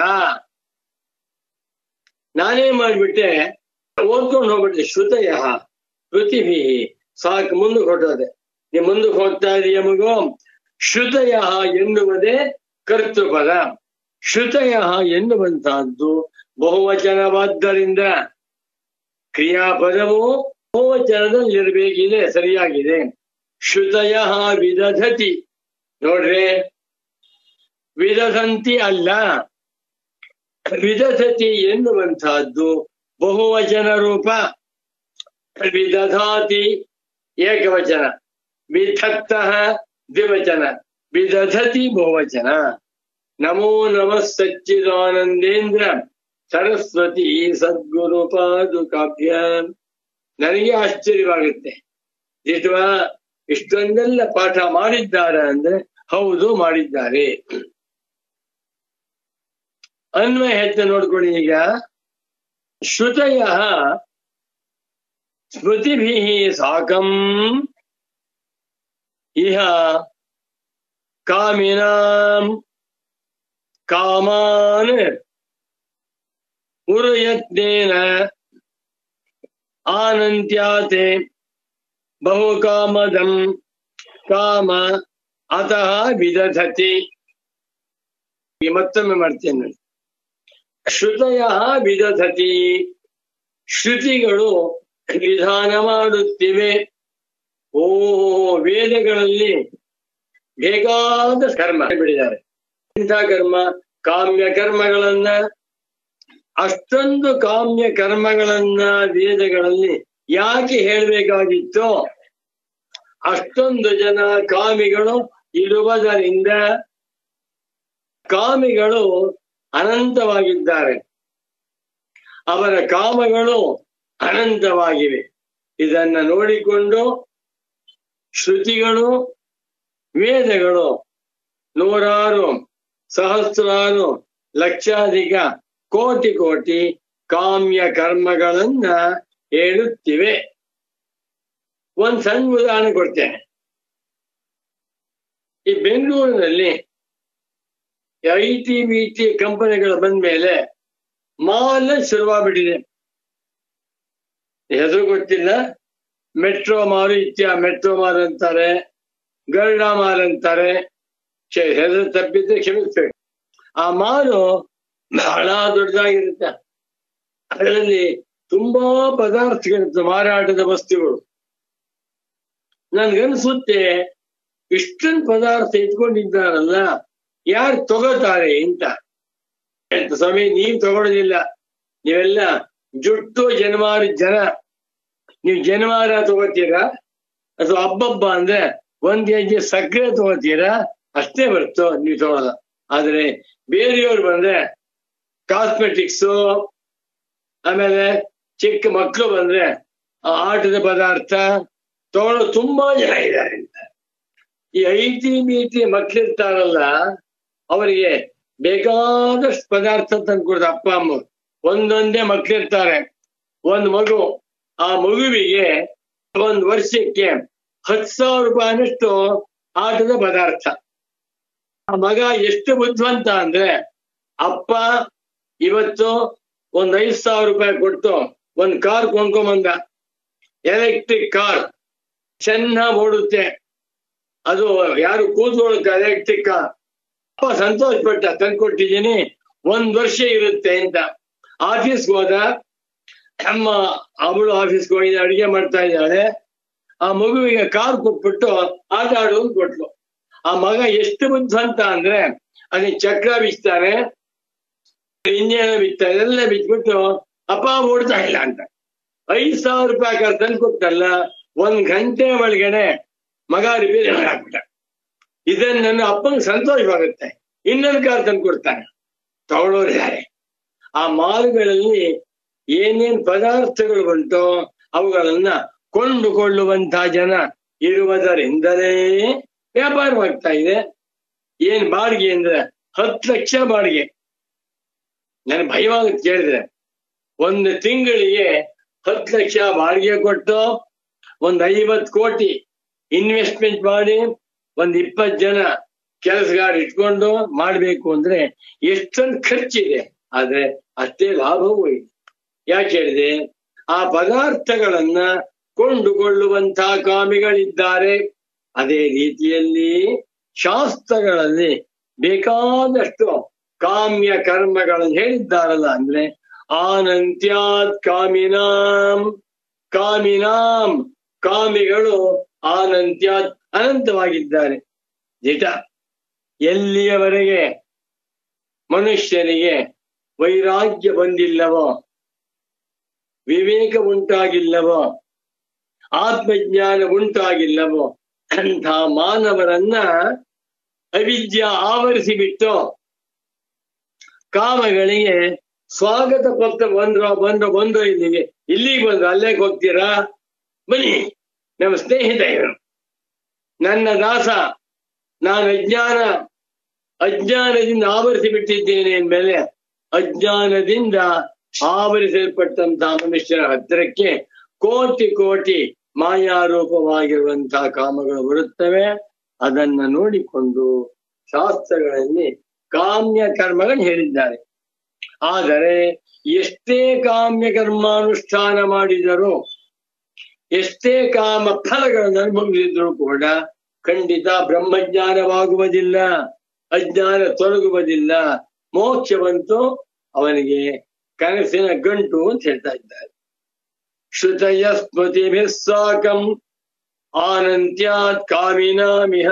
ನಾನೇ ಮಾಡ್ಬಿಟ್ಟೆ ಓದ್ಕೊಂಡು ಹೋಗ್ಬಿಟ್ಟೆ ಶ್ರುತಯ ಕೃತಿಭಿ ಸಾಕು ಮುಂದಕ್ಕೆ ಹೊಟ್ಟೋದೆ ನೀವು ಮುಂದಕ್ಕೆ ಹೋಗ್ತಾ ಇದೆಯ ಮಗು ಶ್ರುತಯ ಎನ್ನುವುದೇ ಕರ್ತೃಪದ ಶ್ರುತಯ ಎನ್ನುವಂತಹದ್ದು ಬಹುವಚನವಾದ್ದರಿಂದ ಕ್ರಿಯಾಪದವು ಬಹುವಚನದಲ್ಲಿರಬೇಕಿದೆ ಸರಿಯಾಗಿದೆ ಶ್ರುತಯ ವಿದಧತಿ ನೋಡ್ರಿ ವಿದಧಂತಿ ಅಲ್ಲ ವಿದಧತಿ ಎನ್ನುವಂತಹದ್ದು ಬಹುವಚನ ರೂಪ ವಿದಧಾತಿ ಏಕವಚನ ವಿಧತ್ತ ದ್ವಿವಚನ ವಿದಧತಿ ಬಹುವಚನ ನಮೋ ನಮಃ ಸಚ್ಚಿದಾನಂದೇಂದ್ರ ಸರಸ್ವತಿ ಸದ್ಗುರು ಪಾದುಕಾಭ್ಯ ನನಗೆ ಆಶ್ಚರ್ಯವಾಗುತ್ತೆ ಇಷ್ಟವಾ ಇಷ್ಟೊಂದೆಲ್ಲ ಪಾಠ ಮಾಡಿದ್ದಾರೆ ಅಂದ್ರೆ ಹೌದು ಮಾಡಿದ್ದಾರೆ ಅನ್ವಯ ಹೆಚ್ಚ ನೋಡ್ಕೊಳ್ಳಿ ಈಗ ಶ್ರುತಯ ಸ್ಮೃತಿಭಿ ಸಾಕಂ ಇಹ ಕಾಮಿನಾಂ ಕಾಮಾನ್ ಪುರಯತ್ನೇನ ಆನಂತ್ಯಾತೆ ಬಹುಕಾಮದಂ ಕಾಮ ಅತಃ ವಿದಧತಿ ಮತ್ತೊಮ್ಮೆ ಮಾಡ್ತೇನೆ ನೋಡಿ ಶ್ರುತಯ ವಿದಧತಿ ಶ್ರುತಿಗಳು ವಿಧಾನ ಮಾಡುತ್ತಿವೆ ಓ ವೇದಗಳಲ್ಲಿ ಬೇಕಾದ ಕರ್ಮ ಬಿಡಿದ್ದಾರೆ ಇಂಥ ಕರ್ಮ ಕಾಮ್ಯ ಕರ್ಮಗಳನ್ನ ಅಷ್ಟೊಂದು ಕಾಮ್ಯ ಕರ್ಮಗಳನ್ನ ವೇದಗಳಲ್ಲಿ ಯಾಕೆ ಹೇಳ್ಬೇಕಾಗಿತ್ತು ಅಷ್ಟೊಂದು ಜನ ಕಾಮಿಗಳು ಇರುವುದರಿಂದ ಕಾಮಿಗಳು ಅನಂತವಾಗಿದ್ದಾರೆ ಅವರ ಕಾಮಗಳು ಅನಂತವಾಗಿವೆ ಇದನ್ನ ನೋಡಿಕೊಂಡು ಶ್ರುತಿಗಳು ವೇದಗಳು ನೂರಾರು ಸಹಸ್ರಾರು ಲಕ್ಷಾಧಿಕ ಕೋಟಿ ಕೋಟಿ ಕಾಮ್ಯ ಕರ್ಮಗಳನ್ನ ಹೇಳುತ್ತಿವೆ ಒಂದ್ ಸಣ್ಣ ಉದಾಹರಣೆ ಕೊಡ್ತೇನೆ ಈ ಬೆಂಗಳೂರಿನಲ್ಲಿ ಐ ಟಿ ಬಿ ಟಿ ಕಂಪನಿಗಳು ಬಂದ ಮೇಲೆ ಮಾಲ್ ಶುರುವಾಗ್ಬಿಟ್ಟಿದೆ ಹೆಸರು ಗೊತ್ತಿಲ್ಲ ಮೆಟ್ರೋ ಮಾರು ಇತ್ಯ ಮೆಟ್ರೋ ಮಾಲ್ ಅಂತಾರೆ ಗರುಡ ಮಾಲ್ ಅಂತಾರೆ ಕ್ಷೆ- ಹೆಸರು ತಪ್ಪಿದ್ರೆ ಕ್ಷಮಿಸ್ಬೇಕು ಆ ಮಾಲು ಬಹಳ ದೊಡ್ಡದಾಗಿರುತ್ತೆ ಅದರಲ್ಲಿ ತುಂಬಾ ಪದಾರ್ಥಗಳಿರುತ್ತೆ ಮಾರಾಟದ ವಸ್ತುಗಳು ನನ್ಗನ್ಸುತ್ತೆ ಇಷ್ಟೊಂದು ಪದಾರ್ಥ ಇಟ್ಕೊಂಡಿದ್ದಾರಲ್ಲ ಯಾರು ತಗೋತಾರೆ ಅಂತ ಅಂತ ಸ್ವಾಮಿ ನೀವ್ ತಗೊಳ್ಳೋದಿಲ್ಲ ನೀವೆಲ್ಲ ಜುಟ್ಟು ಜನವಾರ ಜನ ನೀವು ಜನವಾರ ತಗೋತೀರಾ ಅಥವಾ ಹಬ್ಬಬ್ಬ ಅಂದ್ರೆ ಒಂದ್ ಕೆಜಿ ಸಕ್ಕರೆ ತಗೋತೀರಾ ಅಷ್ಟೇ ಬರುತ್ತೋ ನೀವು ತಗೊಳಲ್ಲ ಆದ್ರೆ ಬೇರೆಯವ್ರು ಬಂದ್ರೆ ಕಾಸ್ಮೆಟಿಕ್ಸ್ ಆಮೇಲೆ ಚಿಕ್ಕ ಮಕ್ಕಳು ಬಂದ್ರೆ ಆ ಆಟದ ಪದಾರ್ಥ ತಗೊಳ್ಳೋ ತುಂಬಾ ಜನ ಇದ್ದಾರೆ ಅಂತ ಈ ಐಟಿ ಮೀಟಿ ಮಕ್ಳಿರ್ತಾರಲ್ಲ ಅವರಿಗೆ ಬೇಕಾದಷ್ಟು ಪದಾರ್ಥ ತಂದ್ಕೊಡ್ತಾರೆ ಅಪ್ಪ ಅಮ್ಮ ಒಂದೊಂದೇ ಮಕ್ಳಿರ್ತಾರೆ ಒಂದ್ ಮಗು ಆ ಮಗುವಿಗೆ ಒಂದ್ ವರ್ಷಕ್ಕೆ ಹತ್ತು ಸಾವಿರ ರೂಪಾಯಿನಷ್ಟು ಆಟದ ಪದಾರ್ಥ ಆ ಮಗ ಎಷ್ಟು ಬುದ್ಧಿವಂತ ಅಂದ್ರೆ ಅಪ್ಪ ಇವತ್ತು ಒಂದ್ ಐದ್ ಸಾವಿರ ರೂಪಾಯಿ ಕೊಟ್ಟು ಒಂದ್ ಕಾರ್ ಕೊಂಡ್ಕೊಂಬಂದ ಎಲೆಕ್ಟ್ರಿಕ್ ಕಾರ್ ಚೆನ್ನಾಗಿ ಓಡುತ್ತೆ ಅದು ಯಾರು ಕೂತ್ಕೊಳ್ಳುತ್ತೆ ಎಲೆಕ್ಟ್ರಿಕ್ ಕಾರ್ ಅಪ್ಪ ಸಂತೋಷ ಪಟ್ಟ ತಂದ್ಕೊಟ್ಟಿದ್ದೀನಿ ಒಂದ್ ವರ್ಷ ಇರುತ್ತೆ ಅಂತ ಆಫೀಸ್ಗೆ ಹೋದ ಅಮ್ಮ ಅವಳು ಆಫೀಸ್ಗೆ ಹೋಗಿ ಅಡಿಗೆ ಮಾಡ್ತಾ ಇದ್ದಾಳೆ ಆ ಮಗುವಿಗೆ ಕಾರ್ ಕೊಟ್ಬಿಟ್ಟು ಆಟ ಆಡೋದು ಕೊಟ್ಲು ಆ ಮಗ ಎಷ್ಟು ಬುದ್ಧಿವಂತ ಅಂದ್ರೆ ಅದಕ್ಕೆ ಚಕ್ರ ಬಿಚ್ತಾನೆ ಇಂಜಿನ ಬಿಚ್ತಾರೆ ಎಲ್ಲ ಬಿಚ್ಬಿಟ್ಟು ಅಪ್ಪ ಓಡ್ತಾ ಇಲ್ಲ ಅಂತ ಐದ್ ಸಾವಿರ ರೂಪಾಯಿ ಕಾರ್ ತಂದು ಕೊಟ್ಟಲ್ಲ ಒಂದ್ ಗಂಟೆ ಒಳಗಡೆ ಮಗ ರಿಪೇರಿ ಮಾಡಾಕ್ಬಿಟ್ಟ ಇದನ್ನ ನನ್ನ ಅಪ್ಪಂಗೆ ಸಂತೋಷವಾಗುತ್ತೆ ಇನ್ನೊಂದು ಕಾರ್ ತಂದು ಕೊಡ್ತಾನೆ ತಗೊಳ್ಳೋರು ಯಾರೇ ಆ ಮಾಲ್ಗಳಲ್ಲಿ ಏನೇನ್ ಪದಾರ್ಥಗಳು ಉಂಟೋ ಅವುಗಳನ್ನ ಕೊಂಡುಕೊಳ್ಳುವಂತಹ ಜನ ಇರುವುದರಿಂದಲೇ ವ್ಯಾಪಾರವಾಗ್ತಾ ಇದೆ ಏನ್ ಬಾಡಿಗೆ ಅಂದ್ರೆ ಹತ್ತು ಲಕ್ಷ ಬಾಡಿಗೆ ನನಗೆ ಭಯವಾಗುತ್ತೆ ಕೇಳಿದ್ರೆ ಒಂದು ತಿಂಗಳಿಗೆ ಹತ್ತು ಲಕ್ಷ ಬಾಡಿಗೆ ಕೊಟ್ಟು ಒಂದ್ ಐವತ್ತು ಕೋಟಿ ಇನ್ವೆಸ್ಟ್ಮೆಂಟ್ ಮಾಡಿ ಒಂದ್ ಇಪ್ಪತ್ತು ಜನ ಕೆಲಸಗಾರ ಇಟ್ಕೊಂಡು ಮಾಡ್ಬೇಕು ಅಂದ್ರೆ ಎಷ್ಟೊಂದು ಖರ್ಚಿದೆ ಆದ್ರೆ ಅಷ್ಟೇ ಲಾಭವೂ ಇದೆ ಯಾಕೆ ಹೇಳಿದೆ ಆ ಪದಾರ್ಥಗಳನ್ನ ಕೊಂಡುಕೊಳ್ಳುವಂತಹ ಕಾಮಿಗಳಿದ್ದಾರೆ ಅದೇ ರೀತಿಯಲ್ಲಿ ಶಾಸ್ತ್ರಗಳಲ್ಲಿ ಬೇಕಾದಷ್ಟು ಕಾಮ್ಯ ಕರ್ಮಗಳನ್ನು ಹೇಳಿದ್ದಾರಲ್ಲ ಅಂದ್ರೆ ಆನಂತ್ಯಾತ್ ಕಾಮಿನಾಂ ಕಾಮಿನಾಂ ಕಾಮಿಗಳು ಆನಂತ್ಯಾತ್ ಅನಂತವಾಗಿದ್ದಾರೆ ದಿಟ ಎಲ್ಲಿಯವರೆಗೆ ಮನುಷ್ಯನಿಗೆ ವೈರಾಗ್ಯ ಬಂದಿಲ್ಲವೋ ವಿವೇಕ ಉಂಟಾಗಿಲ್ಲವೋ ಆತ್ಮಜ್ಞಾನ ಉಂಟಾಗಿಲ್ಲವೋ ಅಂಥ ಮಾನವರನ್ನ ಅವಿದ್ಯ ಆವರಿಸಿ ಬಿಟ್ಟು ಕಾಮಗಳಿಗೆ ಸ್ವಾಗತ ಪತ್ರ ಬಂದ್ರು ಬಂದ್ರು ಬಂದ್ರು ಇಲ್ಲಿಗೆ ಇಲ್ಲಿಗೆ ಬಂದ್ರು ಅಲ್ಲೇ ಹೋಗ್ತೀರಾ ಬನ್ನಿ ನಮ್ಮ ಸ್ನೇಹಿತ ಇವರು ನನ್ನ ದಾಸ ನಾನು ಅಜ್ಞಾನ ಅಜ್ಞಾನದಿಂದ ಆವರಿಸಿ ಬಿಟ್ಟಿದ್ದೇನೆ ಅಂದ್ಮೇಲೆ ಅಜ್ಞಾನದಿಂದ ಆವರಿಸಲ್ಪಟ್ಟಂತಹ ಮನುಷ್ಯರ ಹತ್ತಿರಕ್ಕೆ ಕೋಟಿ ಕೋಟಿ ಮಾಯಾರೂಪವಾಗಿರುವಂತಹ ಕಾಮಗಳು ಬರುತ್ತವೆ ಅದನ್ನ ನೋಡಿಕೊಂಡು ಶಾಸ್ತ್ರಗಳಲ್ಲಿ ಕಾಮ್ಯ ಕರ್ಮಗಳು ಹೇಳಿದ್ದಾರೆ ಆದರೆ ಎಷ್ಟೇ ಕಾಮ್ಯ ಕರ್ಮಾನುಷ್ಠಾನ ಮಾಡಿದರೂ ಎಷ್ಟೇ ಕಾಮ ಫಲಗಳನ್ನು ಅನುಭವಿಸಿದ್ರು ಕೂಡ ಖಂಡಿತ ಬ್ರಹ್ಮಜ್ಞಾನವಾಗುವುದಿಲ್ಲ ಅಜ್ಞಾನ ತೊಲಗುವುದಿಲ್ಲ ಮೋಕ್ಷವಂತೂ ಅವನಿಗೆ ಕನಸಿನ ಗಂಟು ಅಂತ ಹೇಳ್ತಾ ಇದ್ದಾರೆ ಶ್ರುತಯ ಸ್ಮೃತಿಭಿಃ ಸಾಕಂ ಆನಂತ್ಯಾತ್ ಕಾಮಿನಾಮಿಹ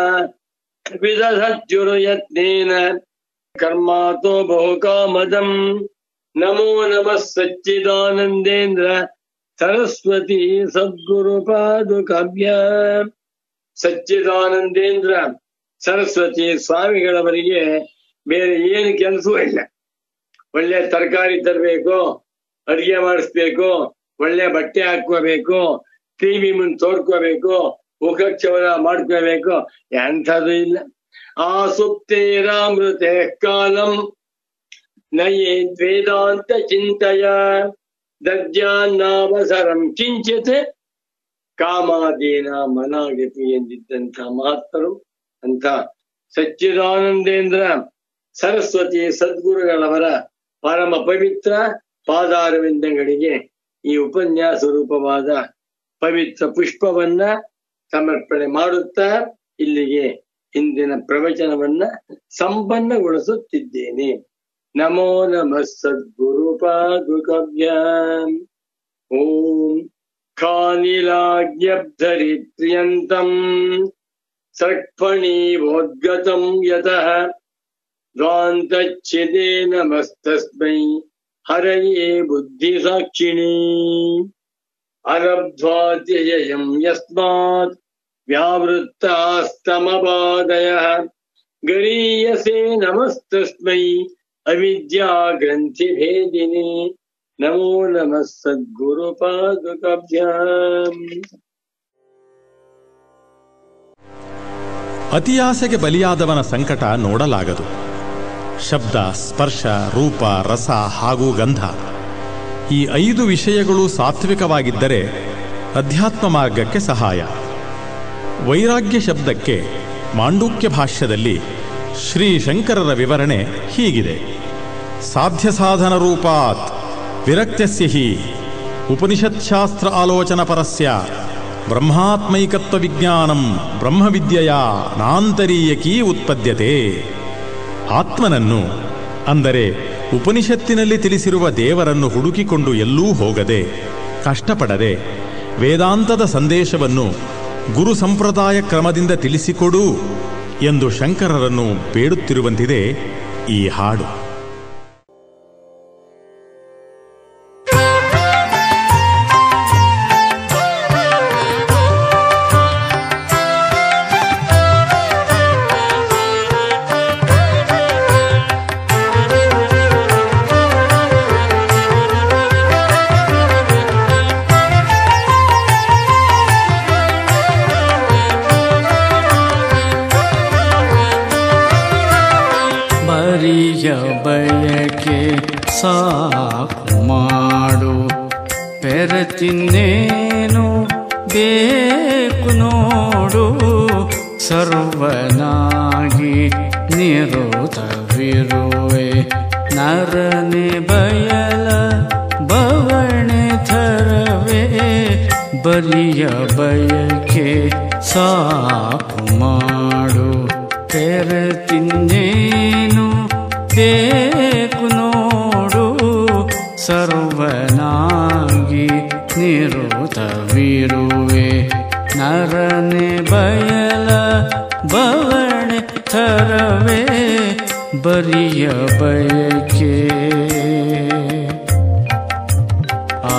ವಿದಧತ್ಯುರು ಯತ್ನೇನ ಕರ್ಮಾತೋ ಬಹುಕಾಮದಂ ನಮೋ ನಮಃ ಸಚ್ಚಿದಾನಂದೇಂದ್ರ ಸರಸ್ವತಿ ಸದ್ಗುರು ಪಾದುಕಾಭ್ಯ ಸಚ್ಚಿದಾನಂದೇಂದ್ರ ಸರಸ್ವತಿ ಸ್ವಾಮಿಗಳವರಿಗೆ ಬೇರೆ ಏನು ಕೆಲಸವೂ ಇಲ್ಲ ಒಳ್ಳೆ ತರಕಾರಿ ತರಬೇಕು ಅಡಿಗೆ ಮಾಡಿಸ್ಬೇಕು ಒಳ್ಳೆ ಬಟ್ಟೆ ಹಾಕೋಬೇಕು ಟಿವಿ ಮುಂದೆ ತೋರ್ಕೋಬೇಕು ಮುಖಕ್ಷವರ ಮಾಡ್ಕೋಬೇಕು ಎಂಥದ್ದು ಇಲ್ಲ ಆ ಸುಪ್ತೇರಾಮೃತೆ ಕಾಲಂ ನಯೇ ವೇದಾಂತ ಚಿಂತೆಯ ದರ್ಜಾನ್ನಾವಸರಂ ಕಿಂಚಿತ್ ಕಾಮಾದೀನ ಮನಾಗತಿ ಎಂದಿದ್ದಂಥ ಮಹಾತ್ಮರು ಅಂತ ಸಚ್ಚಿದಾನಂದೇಂದ್ರ ಸರಸ್ವತಿ ಸದ್ಗುರುಗಳವರ ಪರಮ ಪವಿತ್ರ ಪಾದಾರವಿಂದಗಳಿಗೆ ಈ ಉಪನ್ಯಾಸ ರೂಪವಾದ ಪವಿತ್ರ ಪುಷ್ಪವನ್ನ ಸಮರ್ಪಣೆ ಮಾಡುತ್ತಾ ಇಲ್ಲಿಗೆ ಇಂದಿನ ಪ್ರವಚನವನ್ನ ಸಂಪನ್ನಗೊಳಿಸುತ್ತಿದ್ದೇನೆ ನಮೋ ನಮಃ ಸದ್ಗುರು ಪಾದುಕವ್ಯಾಂ ಓಂ ಖಾನಿಲಾಗ್ಯಬ್ಧರಿತ್ರ್ಯಂತಂ ಸರ್ಪಣೀವೋದ್ಗತಂ ಯತಃ ಧ್ವಾಂತಚ್ಛಿದೇ ನಮಸ್ತಸ್ಮೈ ಹರಯೇ ಬುದ್ಧಿಸಾಕ್ಷಿಣೀ ಅನಬ್ಧ್ವಾತಿಯಂ ಯಸ್ಮಾತ್ ವ್ಯಾವೃತ್ತಾಸ್ತಮಪಾದಯಃ ಗರೀಯಸೆ ನಮಸ್ತಸ್ಮೈ ಅವಿದ್ಯಾ ಗ್ರಂಥಿ ಭೇದಿನಿ ನಮೋ ನಮಃ ಸದ್ಗುರು ಪಾದುಕಾಭ್ಯಾಂ ಅತಿಯಾಸೆಗೆ ಬಲಿಯಾದವನ ಸಂಕಟ ನೋಡಲಾಗದು ಶಬ್ದ ಸ್ಪರ್ಶ ರೂಪ ರಸ ಹಾಗೂ ಗಂಧ ಈ ಐದು ವಿಷಯಗಳು ಸಾತ್ವಿಕವಾಗಿದ್ದರೆ ಅಧ್ಯಾತ್ಮ ಮಾರ್ಗಕ್ಕೆ ಸಹಾಯ ವೈರಾಗ್ಯ ಶಬ್ದಕ್ಕೆ ಮಾಂಡೂಕ್ಯ ಭಾಷ್ಯದಲ್ಲಿ ಶ್ರೀ ಶಂಕರರ ವಿವರಣೆ ಹೀಗಿದೆ ಸಾಧ್ಯ ಸಾಧನ ರೂಪಾತ್ ವಿರಕ್ತ್ಯಸ್ಯ ಹಿ ಉಪನಿಷತ್ಶಾಸ್ತ್ರ ಆಲೋಚನ ಪರಸ್ಯ ಬ್ರಹ್ಮಾತ್ಮೈಕತ್ವ ವಿಜ್ಞಾನಂ ಬ್ರಹ್ಮವಿದ್ಯೆಯ ನಾಂತರೀಯಕೀ ಉತ್ಪದ್ಯತೆ ಆತ್ಮನನ್ನು ಅಂದರೆ ಉಪನಿಷತ್ತಿನಲ್ಲಿ ತಿಳಿಸಿರುವ ದೇವರನ್ನು ಹುಡುಕಿಕೊಂಡು ಎಲ್ಲೂ ಹೋಗದೆ ಕಷ್ಟಪಡದೆ ವೇದಾಂತದ ಸಂದೇಶವನ್ನು ಗುರು ಸಂಪ್ರದಾಯ ಕ್ರಮದಿಂದ ತಿಳಿಸಿಕೊಡು ಎಂದು ಶಂಕರರನ್ನು ಬೇಡುತ್ತಿರುವಂತಿದೆ ಈ ಹಾಡು ಬರಿಯ ಬಯಕೆ ಸಾಕು ಮಾಡು ಪೆರತಿನ್ನೇನು ಬೇಕು ನೋಡು ಸರ್ವನಾಗಿ ನಿರೋಧವಿರುವೆ ನರನೆ ಬಯಲ ಬವಣೆ ಥರವೇ ಬರಿಯ ಬಯಕೆ ಸಾಕು ಮಾಡು ತೆರತಿನ್ನೇನು ಬೇಕು ನೋಡು ಸರ್ವನಾಗಿ ನಿರುತವಿರುವೆ ನರನೆ ಬಯಲ ಬವಣೆ ಥರವೇ ಬರಿಯ ಬಯಕೆ ಆ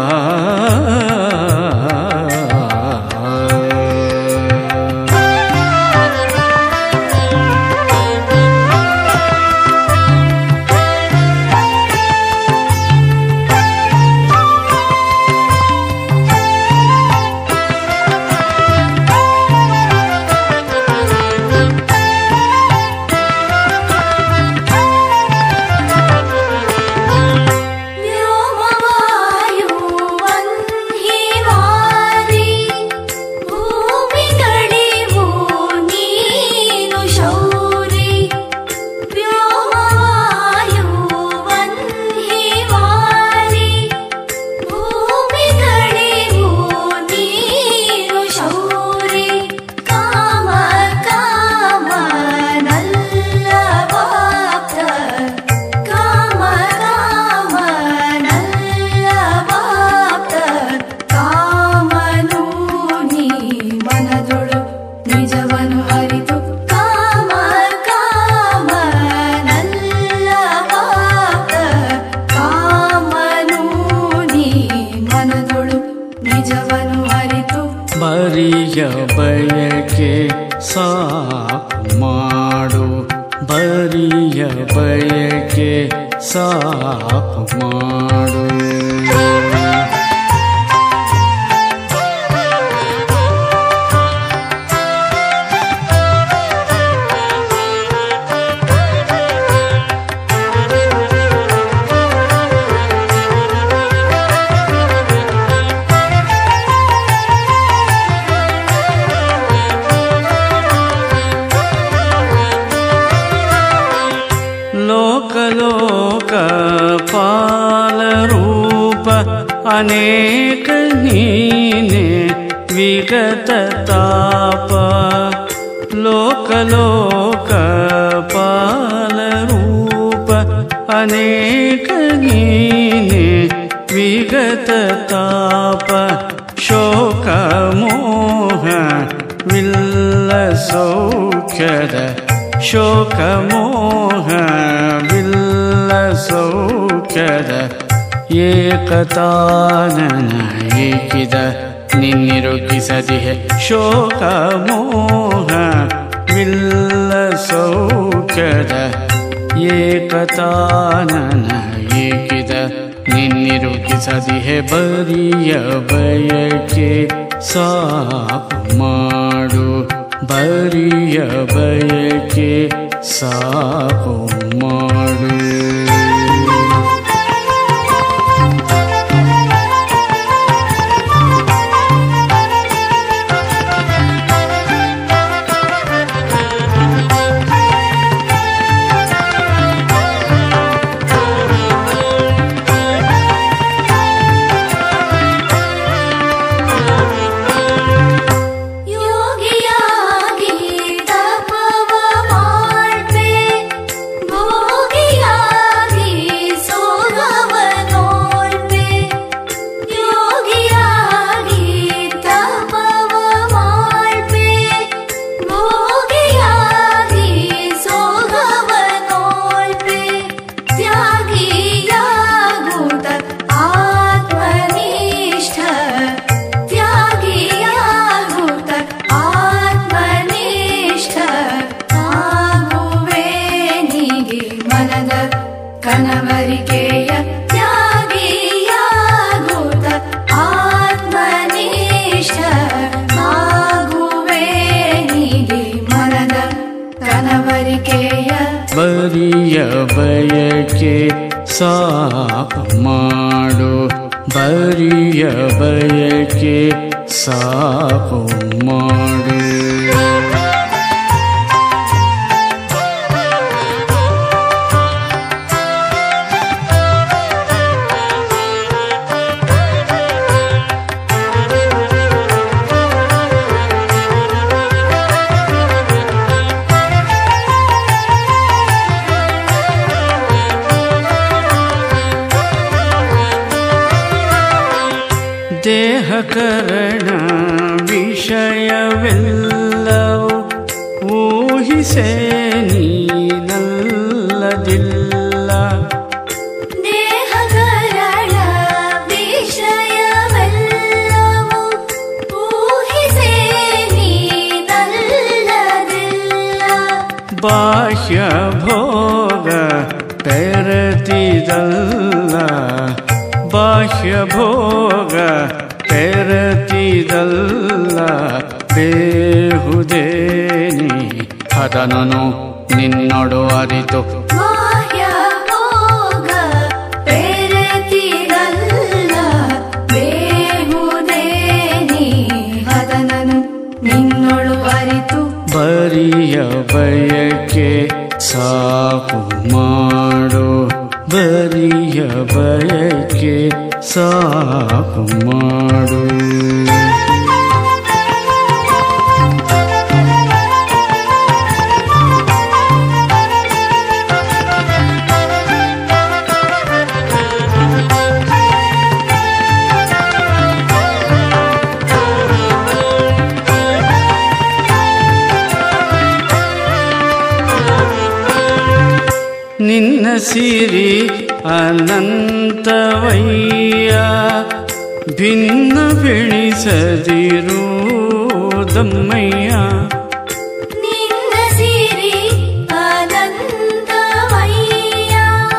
ವ್ಯೋಮವಾಯುವನ್ಹಿವಾರಿ ಭೂಮಿಗಳಿವು ನೀನು ಶೌರಿ ವ್ಯೋಮವಾಯುವನ್ಹಿವಾರಿ ಭೂಮಿಗಳಿವು ನೀನು ಶೌರಿ ಕಾಮ ಕಾಮ ನಲ್ಲ ಬಾಪ್ತ ಕಾಮ ಕಾಮ ನಲ್ಲ ಬಾಪ್ತ ಕಾಮನು ನೀ ಮನದೊಳು ನಿಜವನು ಅರಿತು ಕಾಮ ಕಾಮ ನಲ್ಲ ಬಾಪ್ತ ಕಾಮನು ನೀ ಮನದೊಳು ನಿಜವನು ಅರಿತು ಬರಿಯ ಬಯಕೆ ಸಾಕು ಮಾಡು ಬರಿಯ ಬಯಕೆ ಸಾಕು ಮಾಡು ಲೋಕ ಲೋಕ ಪಾಲರೂಪ ಅನೇಕ ನೀನೆ ವಿಗತ ತಾಪ ಲೋಕ ಲೋಕ ಪಾಲರೂಪ ಅನೇಕ ನೀನೆ ವಿಗತ ತಾಪ ಶೋಕ ಮೋಹ ವಿಲ್ಲ ಸೌಖ್ಯದ ಶೋಕ ಮೋಹ ವಿಲ್ಲ ಸೌಖ್ಯದ ಏಕತಾನನ ಏಕಿದ ನಿನ್ನಿರುಗಿಸದಿಹೆ ಶೋಕ ಮೋಹ ವಿಲ್ಲ ಸೌಖ್ಯದ ಏಕತಾನನ ಏಕಿದ ನಿನ್ನಿರುಗಿಸದಿಹೆ ಬರಿಯ ಬಯಕೆ ಸಾಕು ಮಾಡು ಬರಿಯ ಬಯಕೆ ಸಾಕು ಮಾಡು ಯೋಗಿಯಾಗಿ ತಪವ ಮಾಡ್ಬೆ ಭೋಗಿಯಾಗಿ ಸೋಗವ ನೋಡ್ಬೆ ಯೋಗಿಯಾಗಿ ತಪವ ಮಾಡ್ಬೆ ಭೋಗಿಯಾಗಿ ಸೋಗವ ನೋಡ್ಬೆ ತ್ಯಾಗಿಯಾಗುತ್ತ ಆತ್ಮನಿಷ್ಠ ತ್ಯಾಗಿಯಾಗುತ್ತ ಆತ್ಮನಿಷ್ಠ ಆಗುವೆ ನೀಗೆ ಮನದ ಕನವರಿಕೆಯ ತ್ಯಾಗಿಯಾಗುತ್ತ ಆತ್ಮನಿಷ್ಠ ಆಗುವೆ ನೀಗೆ ಮನದ ಕನವರಿಕೆಯ ಬರಿಯ ಬರಿಯ ಬಯಕೆ ಸಾಕು ಮಾಡು ಬರಿಯ ಬಯಕೆ ಸಾಕು ಮಾಡು ದೇಹಕರಣ ವಿಷಯವೆಲ್ಲವೂ ಊಹಿಸೆ ನೀನಲ್ಲದಿಲ್ಲ ದೇಹಕರಣ ವಿಷಯವೆಲ್ಲವೂ ಊಹಿಸೇ ನೀನಲ್ಲದಿಲ್ಲ ಬಾಹ್ಯ ಭೋಗ ಪೆರತಿದಲ್ಲ ಬಾಹ್ಯ ಭೋಗ ಪೆರತಿದಲ್ಲ ಬೇಹುದೇನಿ ಅದನನು ನಿನ್ನೊಡು ಅರಿತು ಬಾಹ್ಯ ಭೋಗ ಪ್ರೇರತಿರಲ್ಲ ಬೇಹುದೇನಿ ಅದನನು ನಿನ್ನೊಳು ಅರಿತು ಬರಿಯ ಬಯಕೆ ಸಾಕು ಮಾಡು ಬರಿಯ ಬಯಕೆ ಸಾಕು ಮಾಡು ನಿನ್ನ ಸಿರಿ ಅನಂತವಯ್ಯ ಭಿನ್ನ ಬೆಣಿಸದಿರುವುದಮ್ಮಯ್ಯ ನಿನ್ನ ಸಿರಿ ಅನಂತವಯ್ಯ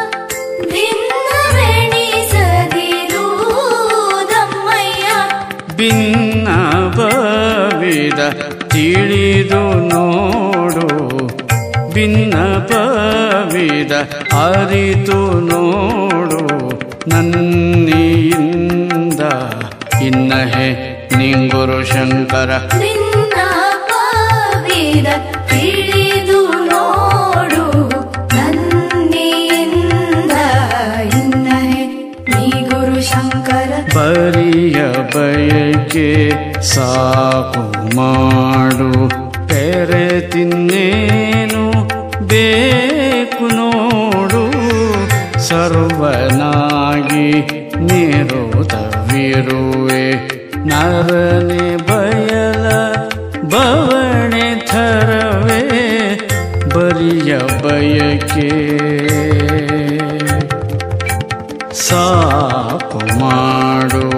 ಭಿನ್ನವೆಣಿಸದಿರುವುದಮ್ಮಯ್ಯ ಭಿನ್ನ ಭವಿದ ತಿಳಿದು ನೋಡು ಭಿನ್ನ ಭವಿದ ಅರಿತು ನೋಡು ನನ್ನಿಯಿಂದ ಇನ್ನಹೆ ನಿಂಗುರು ಶಂಕರ ನಿನ್ನ ಪಾವಿದ ತಿಳಿದು ನೋಡು ನನ್ನಿಂದ ಇನ್ನಹೆ ನೀ ಗುರು ಶಂಕರ ಬರಿಯ ಬಯಕೆ ಸಾಕು ಮಾಡು ತೆರೆ ತಿನ್ನೇನು ಬೇಕು ನೋಡು ಸರ್ವನಾಗಿ ನಿರುತವಿರುವೆ ನರನೆ ಬಯಲ ಬವಣೆ ಥರವೇ ಬರಿಯ ಬಯಕೆ ಸಾಕು ಮಾಡು